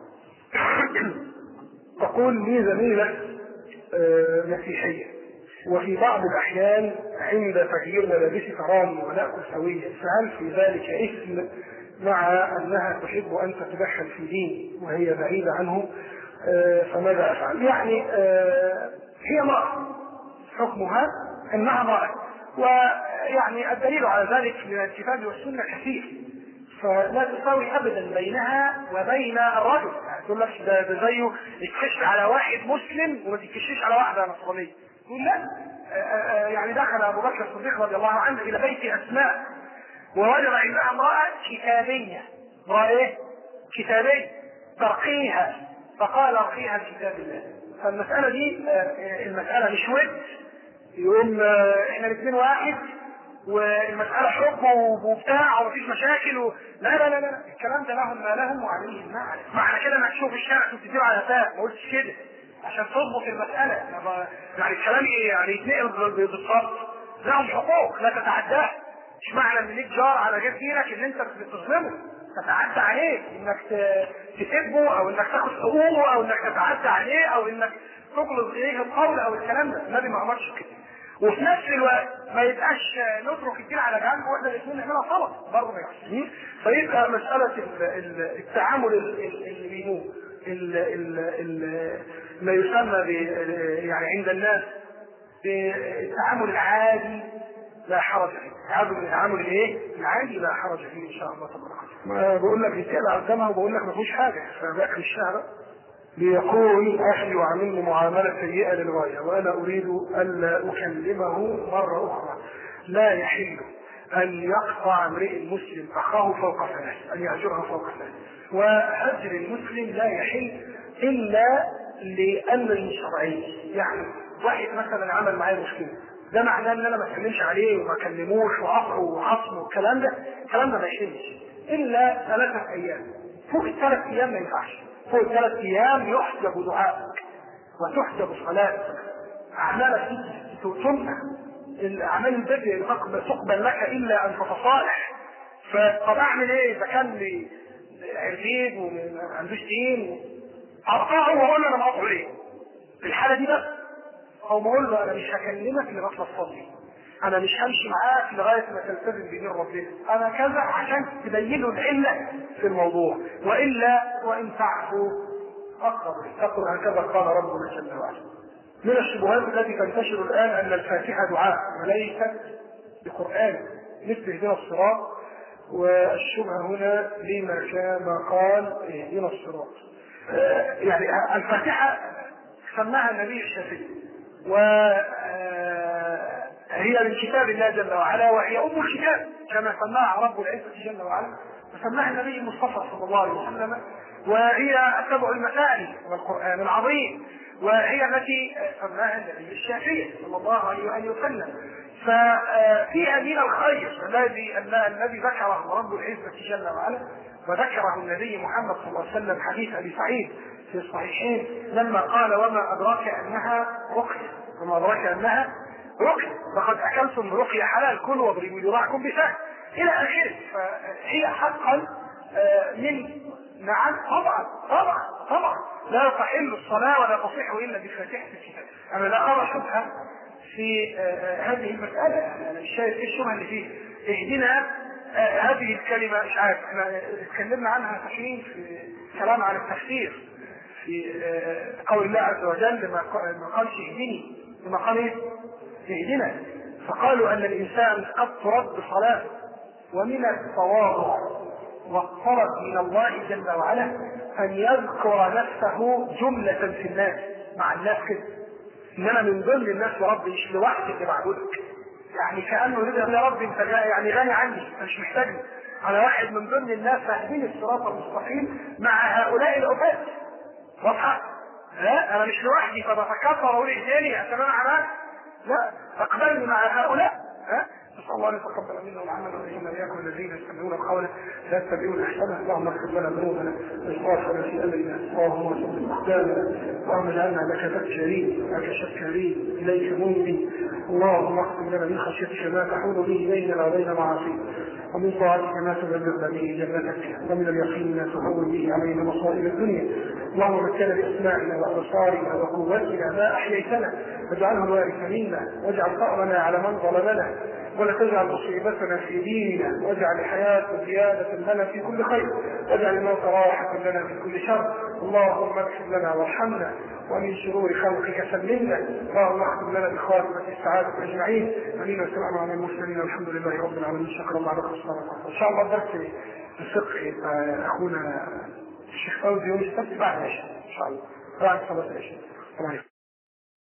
اعلم تقول لي زميله مسيحيه وفي بعض الأحيان عند تغيير ملابسي تراني ونأكل سويا فهل في ذلك إثم مع أنها تحب أن تتدخل في ديني وهي بعيدة عنه آه، فماذا افعل؟ يعني آه، هي امراه حكمها انها امراه ويعني الدليل على ذلك من الكتاب والسنه كثير فلا تساوي ابدا بينها وبين الرجل يعني تقول لك ده, ده زيه يتكش على واحد مسلم وما تتكشش على واحده نصرانيه يقول لا يعني دخل ابو بكر الصديق رضي الله عنه الى بيت اسماء ووجد عندها امراه كتابيه امراه ايه؟ كتابيه ترقيها فقال ارقيها بكتاب الله فالمساله دي المساله مش ود يقوم احنا الاثنين واحد والمسألة حب وبتاع ومفيش مشاكل و... لا لا لا لا الكلام ده لهم ما لهم وعليهم ما عليهم معنى كده انك تشوف الشارع تديله على فاء ما قلتش كده عشان تضبط المسألة يعني الكلام ايه يعني يتنقل بالظبط لهم حقوق لا تتعداها مش معنى ان ليك جار على غير دينك ان انت بتظلمه تتعدى عليه انك تسبه او انك تاخد حقوقه او انك تتعدى عليه او انك تغلظ اليه القول او الكلام ده النبي ما امرش كده وفي نفس الوقت ما يبقاش نترك الدين على جنب واحنا الاثنين نعملها غلط برضه ما يحصلش فيبقى مساله التعامل اللي بينه ما يسمى يعني عند الناس بالتعامل العادي لا حرج فيه التعامل التعامل الايه؟ العادي لا حرج فيه ان شاء الله تبارك وتعالى ما بقول لك رساله قدامها وبقول لك ما فيهوش حاجه فباكل الشهر ليقول اهلي وعملني معامله سيئه للغايه وانا اريد الا اكلمه مره اخرى لا يحل ان يقطع امرئ مسلم اخاه فوق ثلاث ان يهجره فوق ثلاث وهجر المسلم لا يحل الا لامر شرعي يعني واحد مثلا عمل معايا مشكله ده معناه ان انا ما اتكلمش عليه وما اكلموش وقطعه وحصمه والكلام ده الكلام ده ما يحلش الا ثلاثه ايام فوق الثلاث ايام ما ينفعش فوق الثلاث ايام يحجب دعائك وتحجب صلاتك اعمالك تمنع الاعمال البر تقبل لك الا ان تتصالح فطب اعمل ايه اذا كان لي عرفيد وما عندوش دين اقطعه واقول له انا مقاطعه ليه؟ في الحاله دي بس او ما اقول له انا مش هكلمك لغايه ما تصلي انا مش همشي معاك لغايه ما تلتزم بدين ربنا انا كذا عشان تبين له العله في الموضوع والا وان تعفوا اقرب تقول هكذا قال ربنا جل وعلا من الشبهات التي تنتشر الان ان الفاتحه دعاء وليست بقران مثل اهدنا الصراط والشبهه هنا لما كان قال اهدنا الصراط يعني الفاتحه سماها النبي الشافعي و هي من كتاب الله جل وعلا وهي ام الكتاب كما سماها رب العزه جل وعلا وسماها النبي المصطفى صلى الله عليه وسلم وهي سبع المثاني والقران العظيم وهي التي سماها النبي الشافعي صلى الله عليه واله وسلم ففيها من الخير الذي الذي ذكره رب العزه جل وعلا وذكره النبي محمد صلى الله عليه وسلم حديث ابي سعيد في الصحيحين لما قال وما ادراك انها رقيه وما ادراك انها رقية لقد اكلتم رقية حلال كلوا واضربوا ذراعكم بسهل الى اخره فهي حقا من نعم طبعا طبعا طبعا لا تحل الصلاة ولا تصح الا بفاتحة الكتاب انا لا ارى شبهة في هذه المسألة الشاهد ايه الشبهة اللي فيه اهدنا هذه الكلمة مش عارف احنا اتكلمنا عنها كثير في كلام عن التفسير في قول الله عز وجل ما قالش اهدني ما قال ايه؟ اهدنا فقالوا ان الانسان قد ترد صلاته ومن التواضع والطلب من الله جل وعلا ان يذكر نفسه جملة في الناس مع الناس كده ان انا من ضمن الناس يا رب مش لوحدي اللي بعبدك يعني كانه يقول يا رب انت يعني غني عني انت مش محتاجني انا واحد من ضمن الناس فاهمين الصراط المستقيم مع هؤلاء العباد واضحه؟ لا انا مش لوحدي فبتكبر واقول اهداني عشان انا عملت لا اقبلني مع هؤلاء ها نسال الله ان يتقبل منا العمل ويجعلنا اياكم الذين يستمعون القول لا يتبعون احسنه اللهم اغفر لنا ذنوبنا واسرافنا في امرنا اللهم ارزقنا اقدامنا اللهم اجعلنا لك ذكرين لك شكرين اليك منيبين اللهم اغفر لنا من خشيتك ما تحول به بيننا وبين معاصيك ومن طاعتك ما تبلغنا به جنتك ومن اليقين ما تهون به علينا مصائب الدنيا اللهم مكنا باسماعنا وابصارنا وقوتنا ما احييتنا واجعله الوارث منا واجعل ثارنا على من ظلمنا ولا تجعل مصيبتنا في ديننا واجعل الحياة زيادة لنا في كل خير واجعل الموت راحة لنا من كل شر اللهم اغفر لنا وارحمنا ومن شرور خلقك سلمنا اللهم اختم لنا بخاتمة السعادة أجمعين أمين والسلام على المرسلين والحمد لله رب العالمين شكرا الله لكم الصلاة إن شاء الله درس الفقه أخونا الشيخ فوزي يوم السبت بعد العشاء إن شاء الله بعد صلاة العشاء السلام عليكم